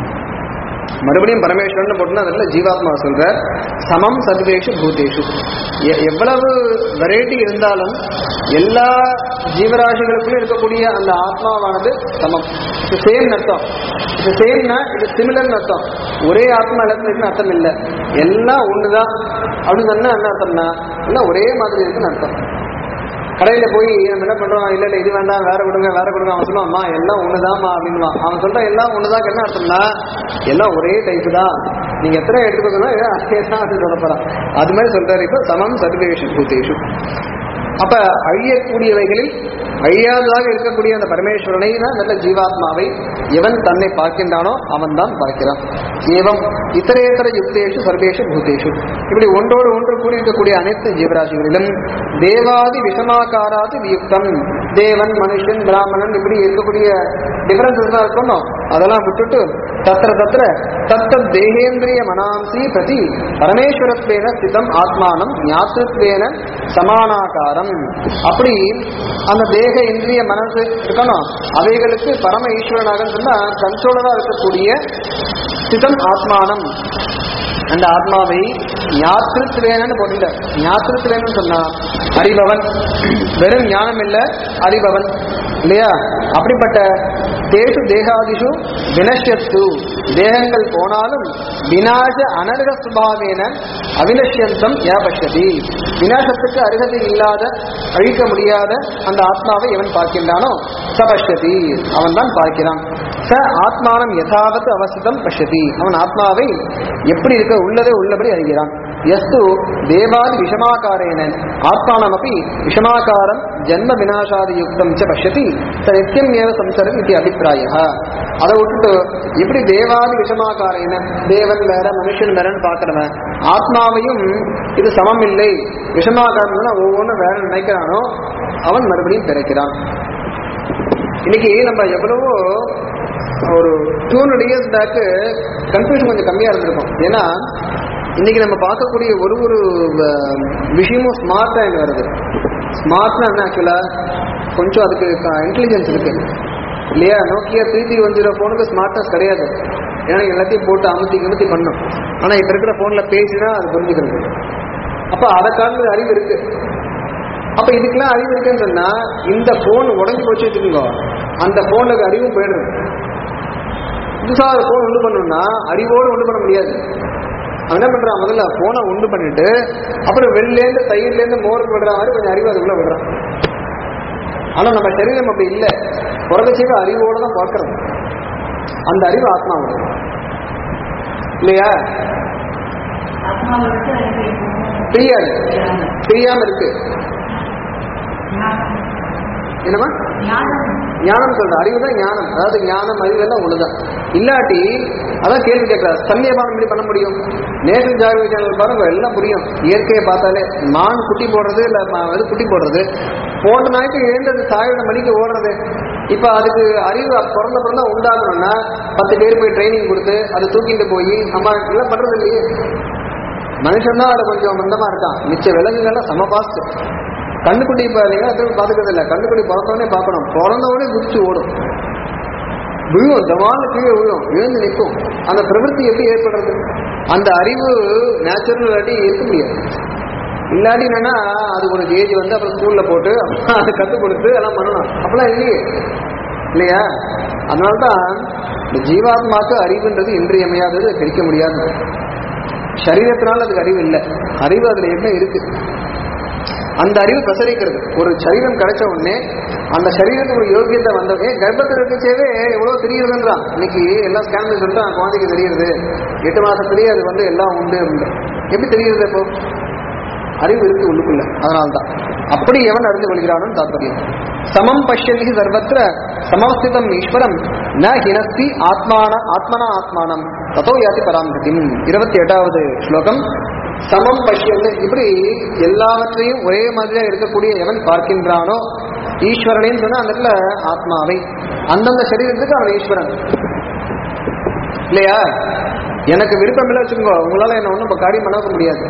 மறுபடியும் பரமேஸ்வரன் போட்டுனா அதில் ஜீவாத்மா சொல்ற சமம் சர்வேஷு பூதேஷு எ- எவ்வளவு வெரைட்டி இருந்தாலும் எல்லா ஜீவராசிகளுக்குள்ளும் இருக்கக்கூடிய அந்த ஆத்மாவானது சமம் இது சேம் அர்த்தம் இது சேம்னா இது சிமிலர் அர்த்தம் ஒரே ஆத்மா இடத்துல இருக்குன்னு அர்த்தம் இல்லை எல்லாம் ஒண்ணுதான் அப்படின்னு சொன்னா என்ன அர்த்தம்னா எல்லாம் ஒரே மாதிரி இருக்குன்னு அர்த்தம் கடையில போய் நம்ம என்ன பண்றோம் இல்ல இல்ல இது வேண்டாம் வேற கொடுங்க வேற கொடுங்க அவன் சொல்லுவான் அம்மா எல்லாம் ஒண்ணுதாம்மா அப்படின்வான் அவன் சொல்றான் எல்லாம் ஒண்ணுதான் என்ன அர்த்தம்னா எல்லாம் ஒரே டைப் தான் நீங்க எத்தனை எடுத்துக்கோங்கன்னா அதே தான் அது சொல்ல போறான் அது மாதிரி சொல்றாரு இப்போ சமம் சர்வேஷு பூதேஷு அப்ப அழியக்கூடியவைகளில் அழியாததாக இருக்கக்கூடிய அந்த பரமேஸ்வரனை தான் நல்ல ஜீவாத்மாவை எவன் தன்னை பார்க்கின்றானோ அவன் தான் பார்க்கிறான் ஏவம் இத்தரேத்தர யுக்தேஷு சர்வேஷு பூதேஷு இப்படி ஒன்றோடு ஒன்று கூடியிருக்கக்கூடிய அனைத்து ஜீவராசிகளிலும் தேவாதி விஷமாக்காராதி வியுக்தம் தேவன் மனுஷன் பிராமணன் இப்படி இருக்கக்கூடிய டிஃபரன்சஸ் தான் இருக்கணும் அதெல்லாம் விட்டுட்டு தத்திர தத்திர தத்த தேகேந்திரிய மனாம்சி பிரதி பரமேஸ்வரத்வேன ஸ்திதம் ஆத்மானம் ஞாத்திருத்வேன சமானாகாரம் அப்படி அந்த தேக இந்திரிய மனசு இருக்கணும் அவைகளுக்கு பரம ஈஸ்வரனாக சொன்னா கண்ட்ரோலரா இருக்கக்கூடிய ஸ்திதம் ஆத்மானம் அந்த ஆத்மாவை ஞாத்திருத்துவேனன்னு போட்டுட்ட ஞாத்திருத்துவேன்னு சொன்னா அறிபவன் வெறும் ஞானம் இல்ல அறிபவன் இல்லையா அப்படிப்பட்ட தேசு தேகாதிஷு வினஷ்யத்து தேகங்கள் போனாலும் விநாச அனர்க சுபாவேன அவினஷ்யந்தம் ஏபஷ்யதி விநாசத்துக்கு அருகதை இல்லாத அழிக்க முடியாத அந்த ஆத்மாவை எவன் பார்க்கின்றானோ சபஷ்யதி அவன் தான் பார்க்கிறான் ச ஆத்மானம் யதாவத் அவசிதம் பஷ்யதி அவன் ஆத்மாவை எப்படி இருக்க உள்ளதே உள்ளபடி அறிகிறான் यस्तु देवादि विषमाकारेण आत्मानमपि विषमाकारं जन्म विनाशादियुक्तं च पश्यति स नित्यमेव संसरति इति अभिप्रायः அதை விட்டுட்டு எப்படி தேவாதி விஷமாக்காரேன தேவன் வேற மனுஷன் வேறன்னு பார்க்கிறவன் ஆத்மாவையும் இது சமம் இல்லை விஷமாக்காரன் ஒவ்வொன்றும் வேற நினைக்கிறானோ அவன் மறுபடியும் பிறக்கிறான் இன்னைக்கு நம்ம எவ்வளவோ ஒரு two hundred years back confusion கொஞ்சம் கம்மியாக இருந்திருக்கும் ஏன்னா இன்னைக்கு நம்ம பார்க்கக்கூடிய ஒரு ஒரு அஹ், விஷயமும் ஸ்மார்ட்டாக இங்கே வருது ஸ்மார்ட்னா என்ன ஆக்சுவலாக கொஞ்சம் அதுக்கு இன்டெலிஜென்ஸ் இருக்கு இல்லையா Nokia three three one zero ஃபோனுக்கு ஸ்மார்ட்னஸ் கிடையாது ஏன்னா எல்லாத்தையும் போட்டு அமுத்தி அமுத்தி பண்ணும் ஆனால் இப்போ இருக்கிற ஃபோனில் பேசினா அது புரிஞ்சுக்கிறது அப்போ அதை காரணம் அறிவு இருக்கு அப்ப இதுக்கெல்லாம் அறிவு இருக்குன்னு சொன்னா இந்த போன் உடஞ்சி போச்சு வச்சுக்கோங்க அந்த போன்ல அறிவும் போயிடுது புதுசா ஒரு போன் உண்டு பண்ணணும்னா அறிவோடு உண்டு பண்ண முடியாது அவன் என்ன பண்றான் முதல்ல போனை உண்டு பண்ணிட்டு அப்புறம் வெளிலேருந்து தயிர்லேருந்து மோருக்கு விடுற மாதிரி கொஞ்சம் அறிவு அதுக்குள்ள விடுறான் ஆனா நம்ம சரீரம் அப்படி இல்லை பிறகு அறிவோட தான் பார்க்கறது அந்த அறிவு ஆத்மாவோட இல்லையா ஆத்மாவை விட்டு அறிவு எப்பவும் தெரியாது தெரியாது. தெரியாம இருக்கு ஞானம். என்னமா ஞானம் ஞானம் சொல்ற அறிவு தான் ஞானம் அதாவது ஞானம் அறிவு எல்லாம் ஒண்ணுதான் இல்லாட்டி அதான் கேள்வி கேட்கிறார் சன்னியபானம் எப்படி பண்ண முடியும் நேஷனல் ஜாகிரபி சேனல் பாருங்க எல்லாம் புரியும் இயற்கையை பார்த்தாலே மான் குட்டி போடுறது இல்ல ம- இது குட்டி போடுறது போன நாய்க்கு எழுந்தது சாயோட மணிக்கு ஓடுறது இப்ப அதுக்கு அறிவு பிறந்த பிறந்தா உண்டாகணும்னா பத்து பேர் போய் ட்ரைனிங் கொடுத்து அதை தூக்கிட்டு போய் அம்மா எல்லாம் பண்றது இல்லையே மனுஷன் தான் அதுல கொஞ்சம் மந்தமா இருக்கான் மிச்ச விலங்குகள்லாம் செம பாஸ்ட் கண்ணுக்குட்டி இப்ப நீங்க திரும்ப பாத்துக்கிறது இல்ல கண்ணுக்குட்டி பிறந்தவொடனே பார்க்கணும் பிறந்தவொடனே குதிச்சு ஓடும் விழும் தவான்னு கீழே விழும் விழுந்து நிற்கும் அந்த பிரவൃத்தி எப்படி ஏற்படுறது அந்த அறிவு நேச்சுரல் இல்லாட்டி இருக்க முடியாது இல்லாட்டி என்னன்னா அது ஒரு ஏஜ் வந்து அப்புறம் ஸ்கூல்ல போட்டு அப்புறம் அதை கற்றுக் கொடுத்து எல்லாம் பண்ணணும் அப்பெல்லாம் இல்லையே இல்லையா அதனால்தான் இந்த ஜீவாத்மாக்கு அறிவுன்றது இன்றியமையாதது பிரிக்க முடியாது சரீரத்தினால் அதுக்கு அறிவு இல்லை அறிவு அதுல என்ன இருக்கு அந்த அறிவு பிரசரிக்கிறது ஒரு சரீரம் கிடைச்ச உடனே அந்த சரீரத்துக்கு ஒரு யோகியத்தை வந்தவே கர்ப்பத்தில் இருக்கச்சேவே எவ்வளவு தெரியுதுன்றான் இன்னைக்கு எல்லாம் ஸ்கேன் பண்ணி சொல்லிட்டு குழந்தைக்கு தெரியுது எட்டு மாசத்துலயே அது வந்து எல்லாம் உண்டு அப்படின்னு. எப்படி தெரியுது இப்போ அறிவு இருக்கு உள்ளுக்குள்ள அதனால்தான் அப்படி எவன் அறிந்து கொள்கிறானோ தாத்பரியம் சமம் பஷ்யந்தி சர்வத்திர சமஸ்திதம் ஈஸ்வரம் ந ஹினஸ்தி ஆத்மான ஆத்மனா ஆத்மானம் ததோ யாதி பராமகதிம் இருபத்தி எட்டாவது ஸ்லோகம் சமம் பஷ்யன்னு இப்படி எல்லாவற்றையும் ஒரே மாதிரியா இருக்கக்கூடிய எவன் பார்க்கின்றானோ ஈஸ்வரனேன்னு சொன்னா அந்த இடத்துல ஆத்மாவை அந்தந்த சரீரத்துக்கு அவன் ஈஸ்வரன் இல்லையா எனக்கு விருப்பம் இல்லை வச்சுக்கோங்க உங்களால என்ன ஒன்றும் காரியம் பண்ண முடியாது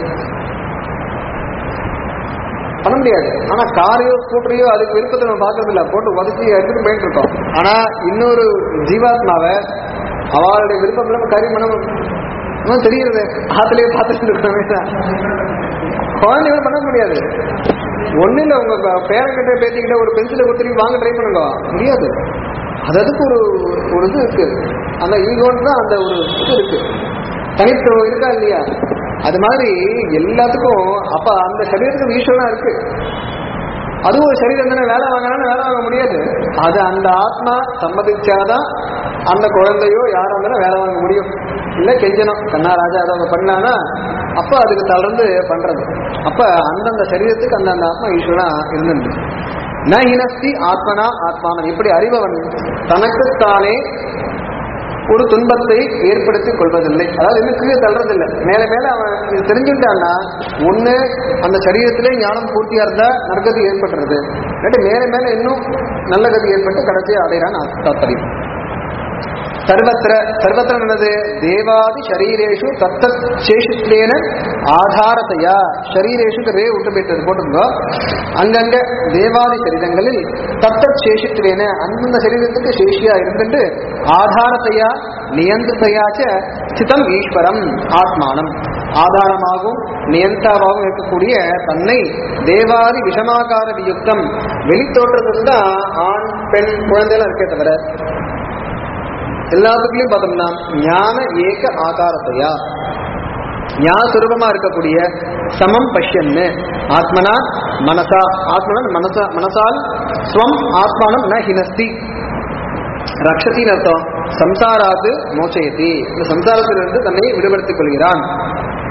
பண்ண முடியாது ஆனா காரையோ ஸ்கூட்டரையோ அதுக்கு விருப்பத்தை நம்ம பார்க்கறது இல்ல போட்டு உதச்சி எடுத்துட்டு போயிட்டு இருக்கோம் ஆனா இன்னொரு ஜீவாத்மாவை அவளுடைய விருப்பம் இல்லாம காரியம் பண்ண இன்னும் தெரியுது ஆத்துலயே பார்த்துட்டு இருக்கோமே குழந்தைகள் பண்ண முடியாது ஒண்ணு இல்ல உங்க பேரங்கிட்ட பேத்திக்கிட்ட ஒரு பென்சிலை கொடுத்து வாங்க ட்ரை பண்ணுங்க முடியாது அது அதுக்கு ஒரு ஒரு இது இருக்கு அந்த ஈகோன்னு தான் அந்த ஒரு இது இருக்கு தனித்துவம் இருக்கா இல்லையா அது மாதிரி எல்லாத்துக்கும் அப்ப அந்த சரீரத்துக்கு ஈஸ்வரனா இருக்கு அது ஒரு சரீரம் தானே வேலை வாங்கினாலும் வேலை வாங்க முடியாது அது அந்த ஆத்மா சம்மதிச்சாதான் அந்த குழந்தையோ யாரா இருந்தாலும் வேலை வாங்க முடியும் இல்ல கெஞ்சனம் கண்ணா ராஜா அதை பண்ணானா அப்ப அதுக்கு தளர்ந்து பண்றது அப்ப அந்தந்த சரீரத்துக்கு அந்தந்த ஆத்மா ஈஸ்வரனா இருந்துட்டு ந ஹினஸ்தி ஆத்மனா ஆத்மானம் இப்படி அறிபவன் தனக்குத்தானே ஒரு துன்பத்தை ஏற்படுத்திக் கொள்வதில்லை அதாவது இன்னும் கீழே தள்ளுறதில்லை மேல மேல அவன் இது தெரிஞ்சுட்டான்னா ஒண்ணு அந்த சரீரத்திலே ஞானம் பூர்த்தியா இருந்தா நற்கதி ஏற்பட்டுறது இல்லாட்டி மேல மேல இன்னும் நல்ல கதி ஏற்பட்டு கடைசியை அடைகிறான் தாத்பரியம் சர்வத்திர சர்வத்திர என்னது தேவாதி சரீரேஷு தத்தத் சேஷித்வேன ஆதாரத்தையா சரீரேஷுக்கு ரே விட்டு போயிட்டு போட்டுருந்தோ அங்கங்க தேவாதி சரீரங்களில் தத்தத் சேஷித்வேன அந்தந்த சரீரத்துக்கு சேஷியா இருந்துட்டு ஆதாரத்தையா நியந்திரத்தையாச்ச ஸ்திதம் ஈஸ்வரம் ஆத்மானம் ஆதாரமாகவும் நியந்தாவாகவும் இருக்கக்கூடிய தன்னை தேவாதி விஷமாகார வியுக்தம் வெளித்தோற்றத்தில் தான் ஆண் பெண் குழந்தைலாம் இருக்கே தவிர எல்லாத்துக்குள்ளயும் பார்த்தோம்னா ஞான ஏக ஆகாரத்தையா ஞான சுரூபமா இருக்கக்கூடிய சமம் பஷ்யன்னு ஆத்மனா மனசா ஆத்மனா மனசா மனசால் ஸ்வம் ஆத்மானம் ந ஹினஸ்தி ரக்ஷத்தின் அர்த்தம் சம்சாராத்து மோசயத்தி இந்த சம்சாரத்திலிருந்து தன்னை விடுபடுத்திக் கொள்கிறான்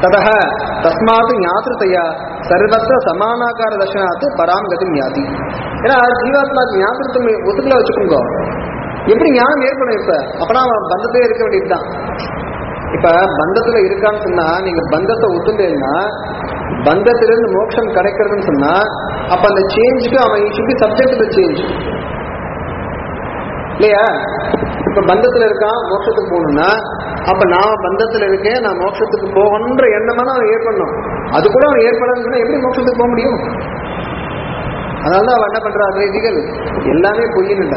ததக தஸ்மாத் ஞாத்திருத்தையா சர்வத்திர சமானாகார தர்ஷனாத்து பராம் கதி ஞாதி ஏன்னா ஜீவாத்மா ஞாபகத்துவம் ஒத்துக்கல வச்சுக்கோங்க எப்படி ஞானம் ஏற்படும் இப்ப அப்பனா அவன் பந்தத்திலே இருக்க வேண்டியதுதான் இப்ப பந்தத்துல இருக்கான்னு சொன்னா நீங்க பந்தத்தை ஒத்துட்டேன்னா பந்தத்திலிருந்து மோட்சம் கிடைக்கிறதுன்னு சொன்னா அப்ப அந்த சேஞ்சுக்கு அவன் should be subject to change இல்லையா இப்ப பந்தத்துல இருக்கான் மோட்சத்துக்கு போகணும்னா அப்ப நான் பந்தத்துல இருக்கேன் நான் மோட்சத்துக்கு போகணுன்ற எண்ணமா அவன் ஏற்படணும் அது கூட அவன் ஏற்படாதுன்னு சொன்னா எப்படி மோட்சத்துக்கு போக முடியும் அதனாலதான் அவன் என்ன பண்றா அத்வைதிகள் எல்லாமே பொய்யின்னு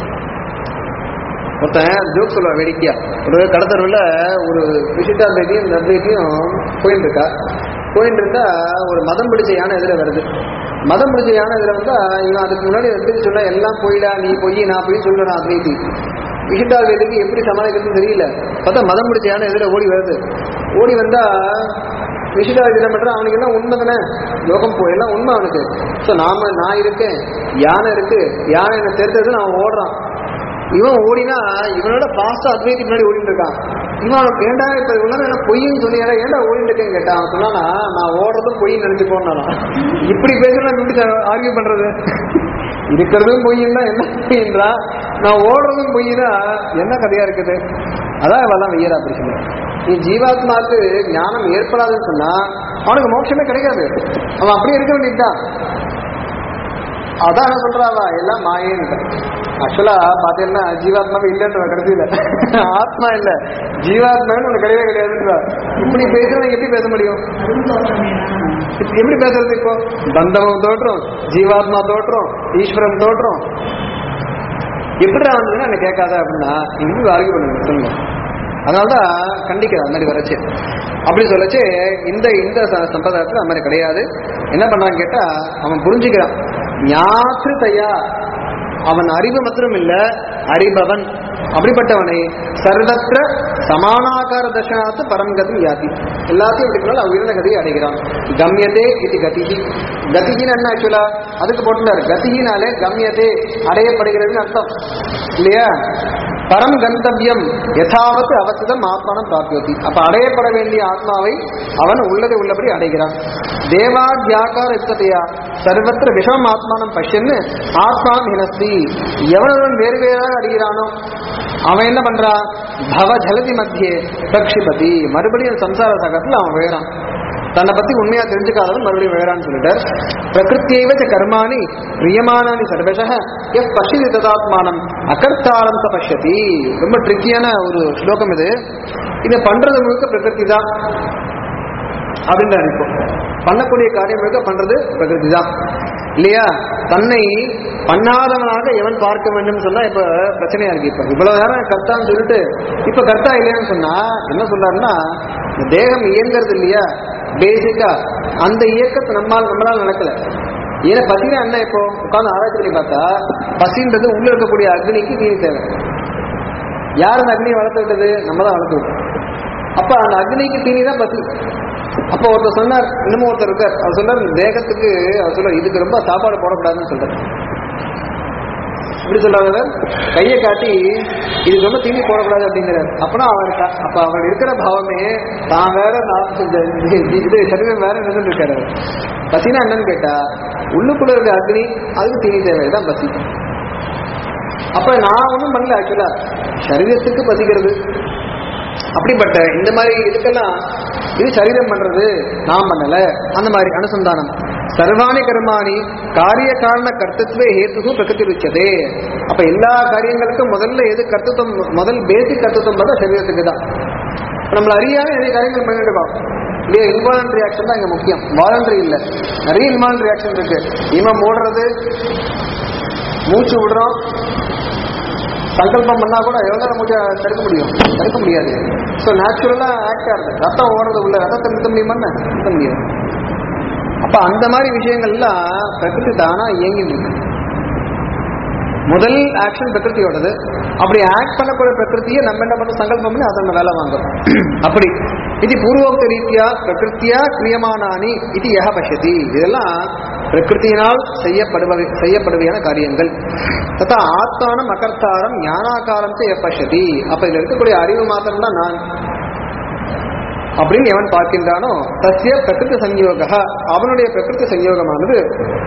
ஒருத்தன் ஜோக் சொல்லுவான் வேடிக்கையா ஒரு கடத்தருவில் ஒரு விசிட்டாத்வைதியும் இந்த அத்வைதியும் போயிட்டு இருக்கா போயிட்டு இருந்தா ஒரு மதம் பிடிச்ச யானை எதிர வருது மதம் பிடிச்ச யானை எதிர வந்தா இவன் அதுக்கு முன்னாடி அத்வைதி சொல்ல எல்லாம் பொய்டா நீ பொய் நான் பொய் சொல்றேன் அத்வைதி விசிட்டாத்வைதிக்கு எப்படி சமாளிக்கிறதுன்னு தெரியல பார்த்தா மதம் பிடிச்ச யானை எதிர ஓடி வருது ஓடி வந்தா விஷிதாதி என்ன பண்றான் அவனுக்கு எல்லாம் உண்மை தானே யோகம் போ எல்லாம் உண்மை அவனுக்கு ஸோ நாம நான் இருக்கேன் யானை இருக்கு யானை என்ன தெரிஞ்சது அவன் ஓடுறான் இவன் ஓடினா இவனோட பாஸ்டா அத்வைதி முன்னாடி ஓடிட்டு இருக்கான் இவன் அவனுக்கு ஏண்டா இப்ப இவ்வளவு என்ன பொய்ன்னு சொன்னியா ஏன்டா ஓடிட்டு இருக்கேன்னு கேட்டான் அவன் சொன்னானா நான் ஓடுறதும் பொய்ன்னு நினைச்சு போனானா இப்படி பேசுறேன் எப்படி ஆர்கியூ பண்றது இருக்கிறதும் பொய்ன்னா என்ன பொய்ன்றா நான் ஓடுறதும் பொய்னா என்ன கதையா இருக்குது அதான் இவெல்லாம் வெய்யரா அப்படி சொல்லு நீ ஜீவாத்மாவுக்கு ஞானம் ஏற்படாதுன்னு சொன்னா அவனுக்கு மோட்சமே கிடைக்காது அவன் அப்படியே இருக்க வேண்டியதுதான் அதான் என்ன சொல்றாவா எல்லாம் மாயேன்னு ஆக்சுவலா பாத்தீங்கன்னா ஜீவாத்மாவே இல்லைன்ற கடைசியில ஆத்மா இல்ல ஜீவாத்மான்னு ஒண்ணு கிடையவே கிடையாதுன்றா இப்படி பேசுறவங்க எப்படி பேச முடியும் அதுவும் தோற்றமே தான் இப்ப எப்படி பேசுறது இப்போ பந்தமும் தோற்றம் ஜீவாத்மா தோற்றம் ஈஸ்வரன் தோற்றம் எப்படி வந்ததுன்னு என்ன கேட்காத அப்படின்னா நீங்க ஆர்கியூ பண்ணுங்க சொல்லுங்க அதனாலதான் கண்டிக்கிறேன் அந்த மாதிரி வரச்சு அப்படி சொல்லச்சு இந்த இந்த ச- சம்பிரதாயத்துல அந்த மாதிரி கிடையாது என்ன பண்றான்னு கேட்டா அவன் புரிஞ்சுக்கிறான் ஞாத்திருத்தையா அவன் அறிவு மாத்திரம் இல்ல அறிபவன் அப்படிப்பட்டவனை சர்வத்திர சமானாகார தர்ஷனாத்து பரம்கதி யாதி எல்லாத்தையும் எடுக்கனால அவன் உயர்ந்த கதியை அடைகிறான் கம்யதே இது கதிகி கதிகின்னு என்ன ஆக்சுவலா அதுக்கு போட்டுட்டாரு கதிகினாலே கம்யதே அடையப்படுகிறதுன்னு அர்த்தம் இல்லையா பரம் கந்தவியம் யதாவத் அவசிதம் ஆத்மானம் பிராப்தியோதி அப்ப அடையப்பட வேண்டிய ஆத்மாவை அவன் உள்ளதை உள்ளபடி அடைகிறான் தேவாத்யாக்கார யுக்ததையா சர்வத்திர விஷமம் ஆத்மானம் பஷ்யன்னு ஆத்மாம் ஹினஸ்தி எவனுடன் வேறு வேறாக அடைகிறானோ அவன் என்ன பண்றான் பவ ஜலதி மத்தியே பிரக்ஷிபதி மறுபடியும் சம்சார சகத்துல அவன் வேறான் தன்னை பத்தி உண்மையா தெரிஞ்சுக்காதவன் மறுபடியும் வேறான்னு சொல்லிட்டார் பிரகிருத்தியைவ ச கர்மாணி பிரியமானானி சர்வசக எஃப் பஷ்யதி ததாத்மானம் அகர்த்தாரம் ச பஷ்யதி ரொம்ப ட்ரிக்கியான ஒரு ஸ்லோகம் இது இதை பண்றது முழுக்க பிரகிருதி தான் அப்படின்றார் இப்போ பண்ணக்கூடிய காரியம் முழுக்க பண்றது பிரகிருதி தான் இல்லையா தன்னை பண்ணாதவனாக எவன் பார்க்க வேண்டும் சொன்னா இப்ப பிரச்சனையா இருக்கு இப்ப இவ்வளவு நேரம் கர்த்தான்னு சொல்லிட்டு இப்ப கர்த்தா இல்லையான்னு சொன்னா என்ன சொல்றாருன்னா இந்த தேகம் இயங்குறது இல்லையா பேசிக்கா அந்த இயக்கத்தை நம்மால் நம்மளால நடக்கல ஏன்னா பசினா என்ன இப்போ உட்காந்து ஆராய்ச்சி பண்ணி பார்த்தா பசின்றது உள்ள இருக்கக்கூடிய அக்னிக்கு தீனி தேவை யார் அந்த அக்னியை வளர்த்து விட்டது நம்ம தான் வளர்த்து விட்டோம் அப்ப அந்த அக்னிக்கு தீனி தான் பசி அப்போ ஒருத்தர் சொன்னார் இன்னமும் ஒருத்தர் இருக்கார் அவர் சொன்னார் இந்த தேகத்துக்கு அவர் சொல்றார் இதுக்கு ரொம்ப சாப்பாடு போடக்கூடாதுன்னு சொல்றாரு இப்படி சொல்றாங்க கையை காட்டி இதுக்கு ரொம்ப தீனி போடக்கூடாது அப்படிங்கிறார் அப்பனா அவர் க- அப்ப அவர் இருக்கிற பாவமே தான் வேற நான் இந்த இது சரீரம் வேற நின்று இருக்காரு அவர். பசினா என்னன்னு கேட்டா உள்ளுக்குள்ள இருக்க அக்னி அதுக்கு தீனி தேவை தான் பசி அப்ப நான் ஒன்றும் பண்ணல ஆக்சுவலா சரீரத்துக்கு பசிக்கிறது அப்படிப்பட்ட இந்த மாதிரி இதுக்கெல்லாம் இது சரீரம் பண்றது நான் பண்ணல அந்த மாதிரி அனுசந்தானம் சர்வாணி கர்மாணி காரிய காரண கர்த்தத்துவ ஹேத்துகு பிரகிருதி ருச்சதே அப்ப எல்லா காரியங்களுக்கும் முதல்ல எது கர்த்தத்துவம் முதல் பேசிக் கர்த்தத்துவம் பார்த்தா சரீரத்துக்கு தான் இப்ப நம்மள அறியாம நிறைய காரியங்கள் பண்ணிட்டு இருக்கோம் இல்லையா இன்வாலன்ட் ரியாக்ஷன் தான் இங்க முக்கியம் வாலண்டரி இல்ல நிறைய இன்வாலன்ட் ரியாக்ஷன் இருக்கு இவன் ஓடுறது மூச்சு விடுறோம் சங்கல்பம் பண்ணா கூட எவ்வளவு நேரம் மூச்சை தடுக்க முடியும் தடுக்க முடியாது ஸோ நேச்சுரலா ஆக்ட் ஆகுது ரத்தம் ஓடுறது உள்ள ரத்தத்தை நிறுத்த முடியுமா நிறுத்த முடியாது அப்ப அந்த மாதிரி விஷயங்கள்லாம் பிரகிருதி தானா இயங்கிட்டு இருக்கு முதல் ஆக்ஷன் பிரகிருதியோடது அப்படி ஆக்ட் பண்ணக்கூடிய பிரகிருத்தியை நம்ம என்ன பண்ண சங்கல்பம் பண்ணி அதை நம்ம வேலை வாங்குறோம் அப்படி இது பூர்வோக்த ரீதியா பிரகிருத்தியா கிரியமானானி இது யக பசதி இதெல்லாம் பிரகிருத்தியினால் செய்யப்படுபவை செய்யப்படுவையான காரியங்கள் தத்தா ஆத்மானம் அகர்த்தாரம் ஞானாகாரம் எ பசதி அப்ப இதுல இருக்கக்கூடிய அறிவு மாத்திரம் தான் நான் அப்படின்னு எவன் பார்க்கின்றானோ தஸ்ய பிரகிருதி சஞ்யோக அவனுடைய பிரகிருதி சஞ்யோகமானது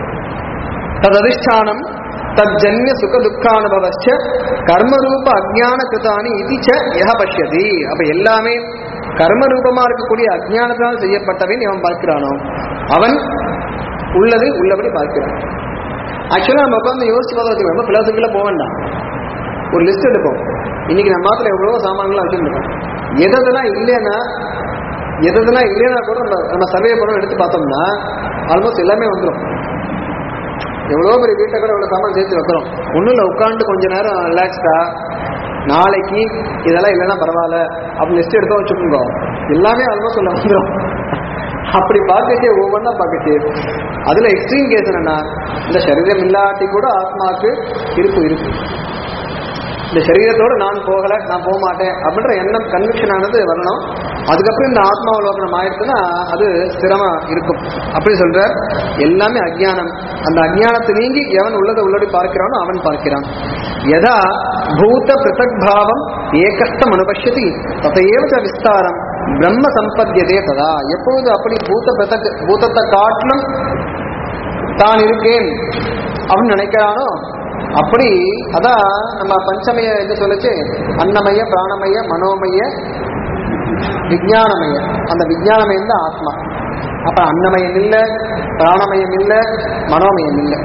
தததிஷ்டானம் தஜ்ஜன்ய சுக துக்கானுபவச்ச கர்மரூப அஜ்ஞான கிருதானி இது ச யஹ பஷ்யதி அப்ப எல்லாமே கர்மரூபமா இருக்கக்கூடிய அஜ்ஞானத்தால் செய்யப்பட்டவன் எவன் பார்க்கிறானோ அவன் உள்ளது உள்ளபடி பார்க்கிறான் ஆக்சுவலா நம்ம உட்காந்து யோசிச்சு பார்த்தா வச்சுக்கோ ரொம்ப பிலாசபிக்கெல்லாம் போக வேண்டாம் ஒரு லிஸ்ட் எடுப்போம் இன்னைக்கு நம்ம மாத்திரம் எவ்வளவோ சாமான்கள்லாம் வச்சுருக்கோம் எதெல்லாம் இல்லைன்னா எதெல்லாம் இல்லைன்னா கூட நம்ம நம்ம சர்வே பண்ண எடுத்து பார்த்தோம்னா ஆல்மோஸ்ட் எல்லாமே வந்துடும் எவ்வளோ பெரிய வீட்டை கூட எவ்வளோ சாமான் சேர்த்து வைக்கிறோம் ஒன்றும் இல்லை உட்காந்து கொஞ்ச நேரம் ரிலாக்ஸ்டா நாளைக்கு இதெல்லாம் இல்லைன்னா பரவாயில்ல அப்படின்னு லிஸ்ட் எடுத்து வச்சுக்கோங்க எல்லாமே ஆல்மோஸ்ட் உள்ள வந்துடும் அப்படி பார்க்கச்சே ஒவ்வொன்றா பார்க்கச்சு அதுல எக்ஸ்ட்ரீம் கேஸ் என்னன்னா இந்த சரீரம் இல்லாட்டி கூட ஆத்மாவுக்கு இருப்பு இருக்கு இந்த சரீரத்தோட நான் போகல நான் போக மாட்டேன் அப்படின்ற எண்ணம் கன்விக்ஷன் ஆனது வரணும் அதுக்கப்புறம் இந்த ஆத்மாவலோகனம் ஆயிடுச்சுன்னா அது ஸ்திரமா இருக்கும் அப்படி சொல்ற எல்லாமே அஜ்ஞானம் அந்த அஜ்ஞானத்தை நீங்கி எவன் உள்ளதை உள்ளடி பார்க்கிறானோ அவன் பார்க்கிறான் யதா பூத பிருத்தக் பாவம் ஏகஸ்தம் அனுபஷ்யதி ததையேவ ச விஸ்தாரம் பிரம்ம சம்பத்தியதே ததா எப்பொழுது அப்படி பூத பிருத்தக் பூதத்தை காட்டிலும் தான் இருக்கேன் அப்படின்னு நினைக்கிறானோ அப்படி அதான் நம்ம பஞ்சமய இது சொல்லுச்சு அன்னமய பிராணமய மனோமய விஜயானமய அந்த விஜயானமயம் தான் ஆத்மா அப்ப அன்னமயம் இல்ல பிராணமயம் இல்ல மனோமயம் இல்ல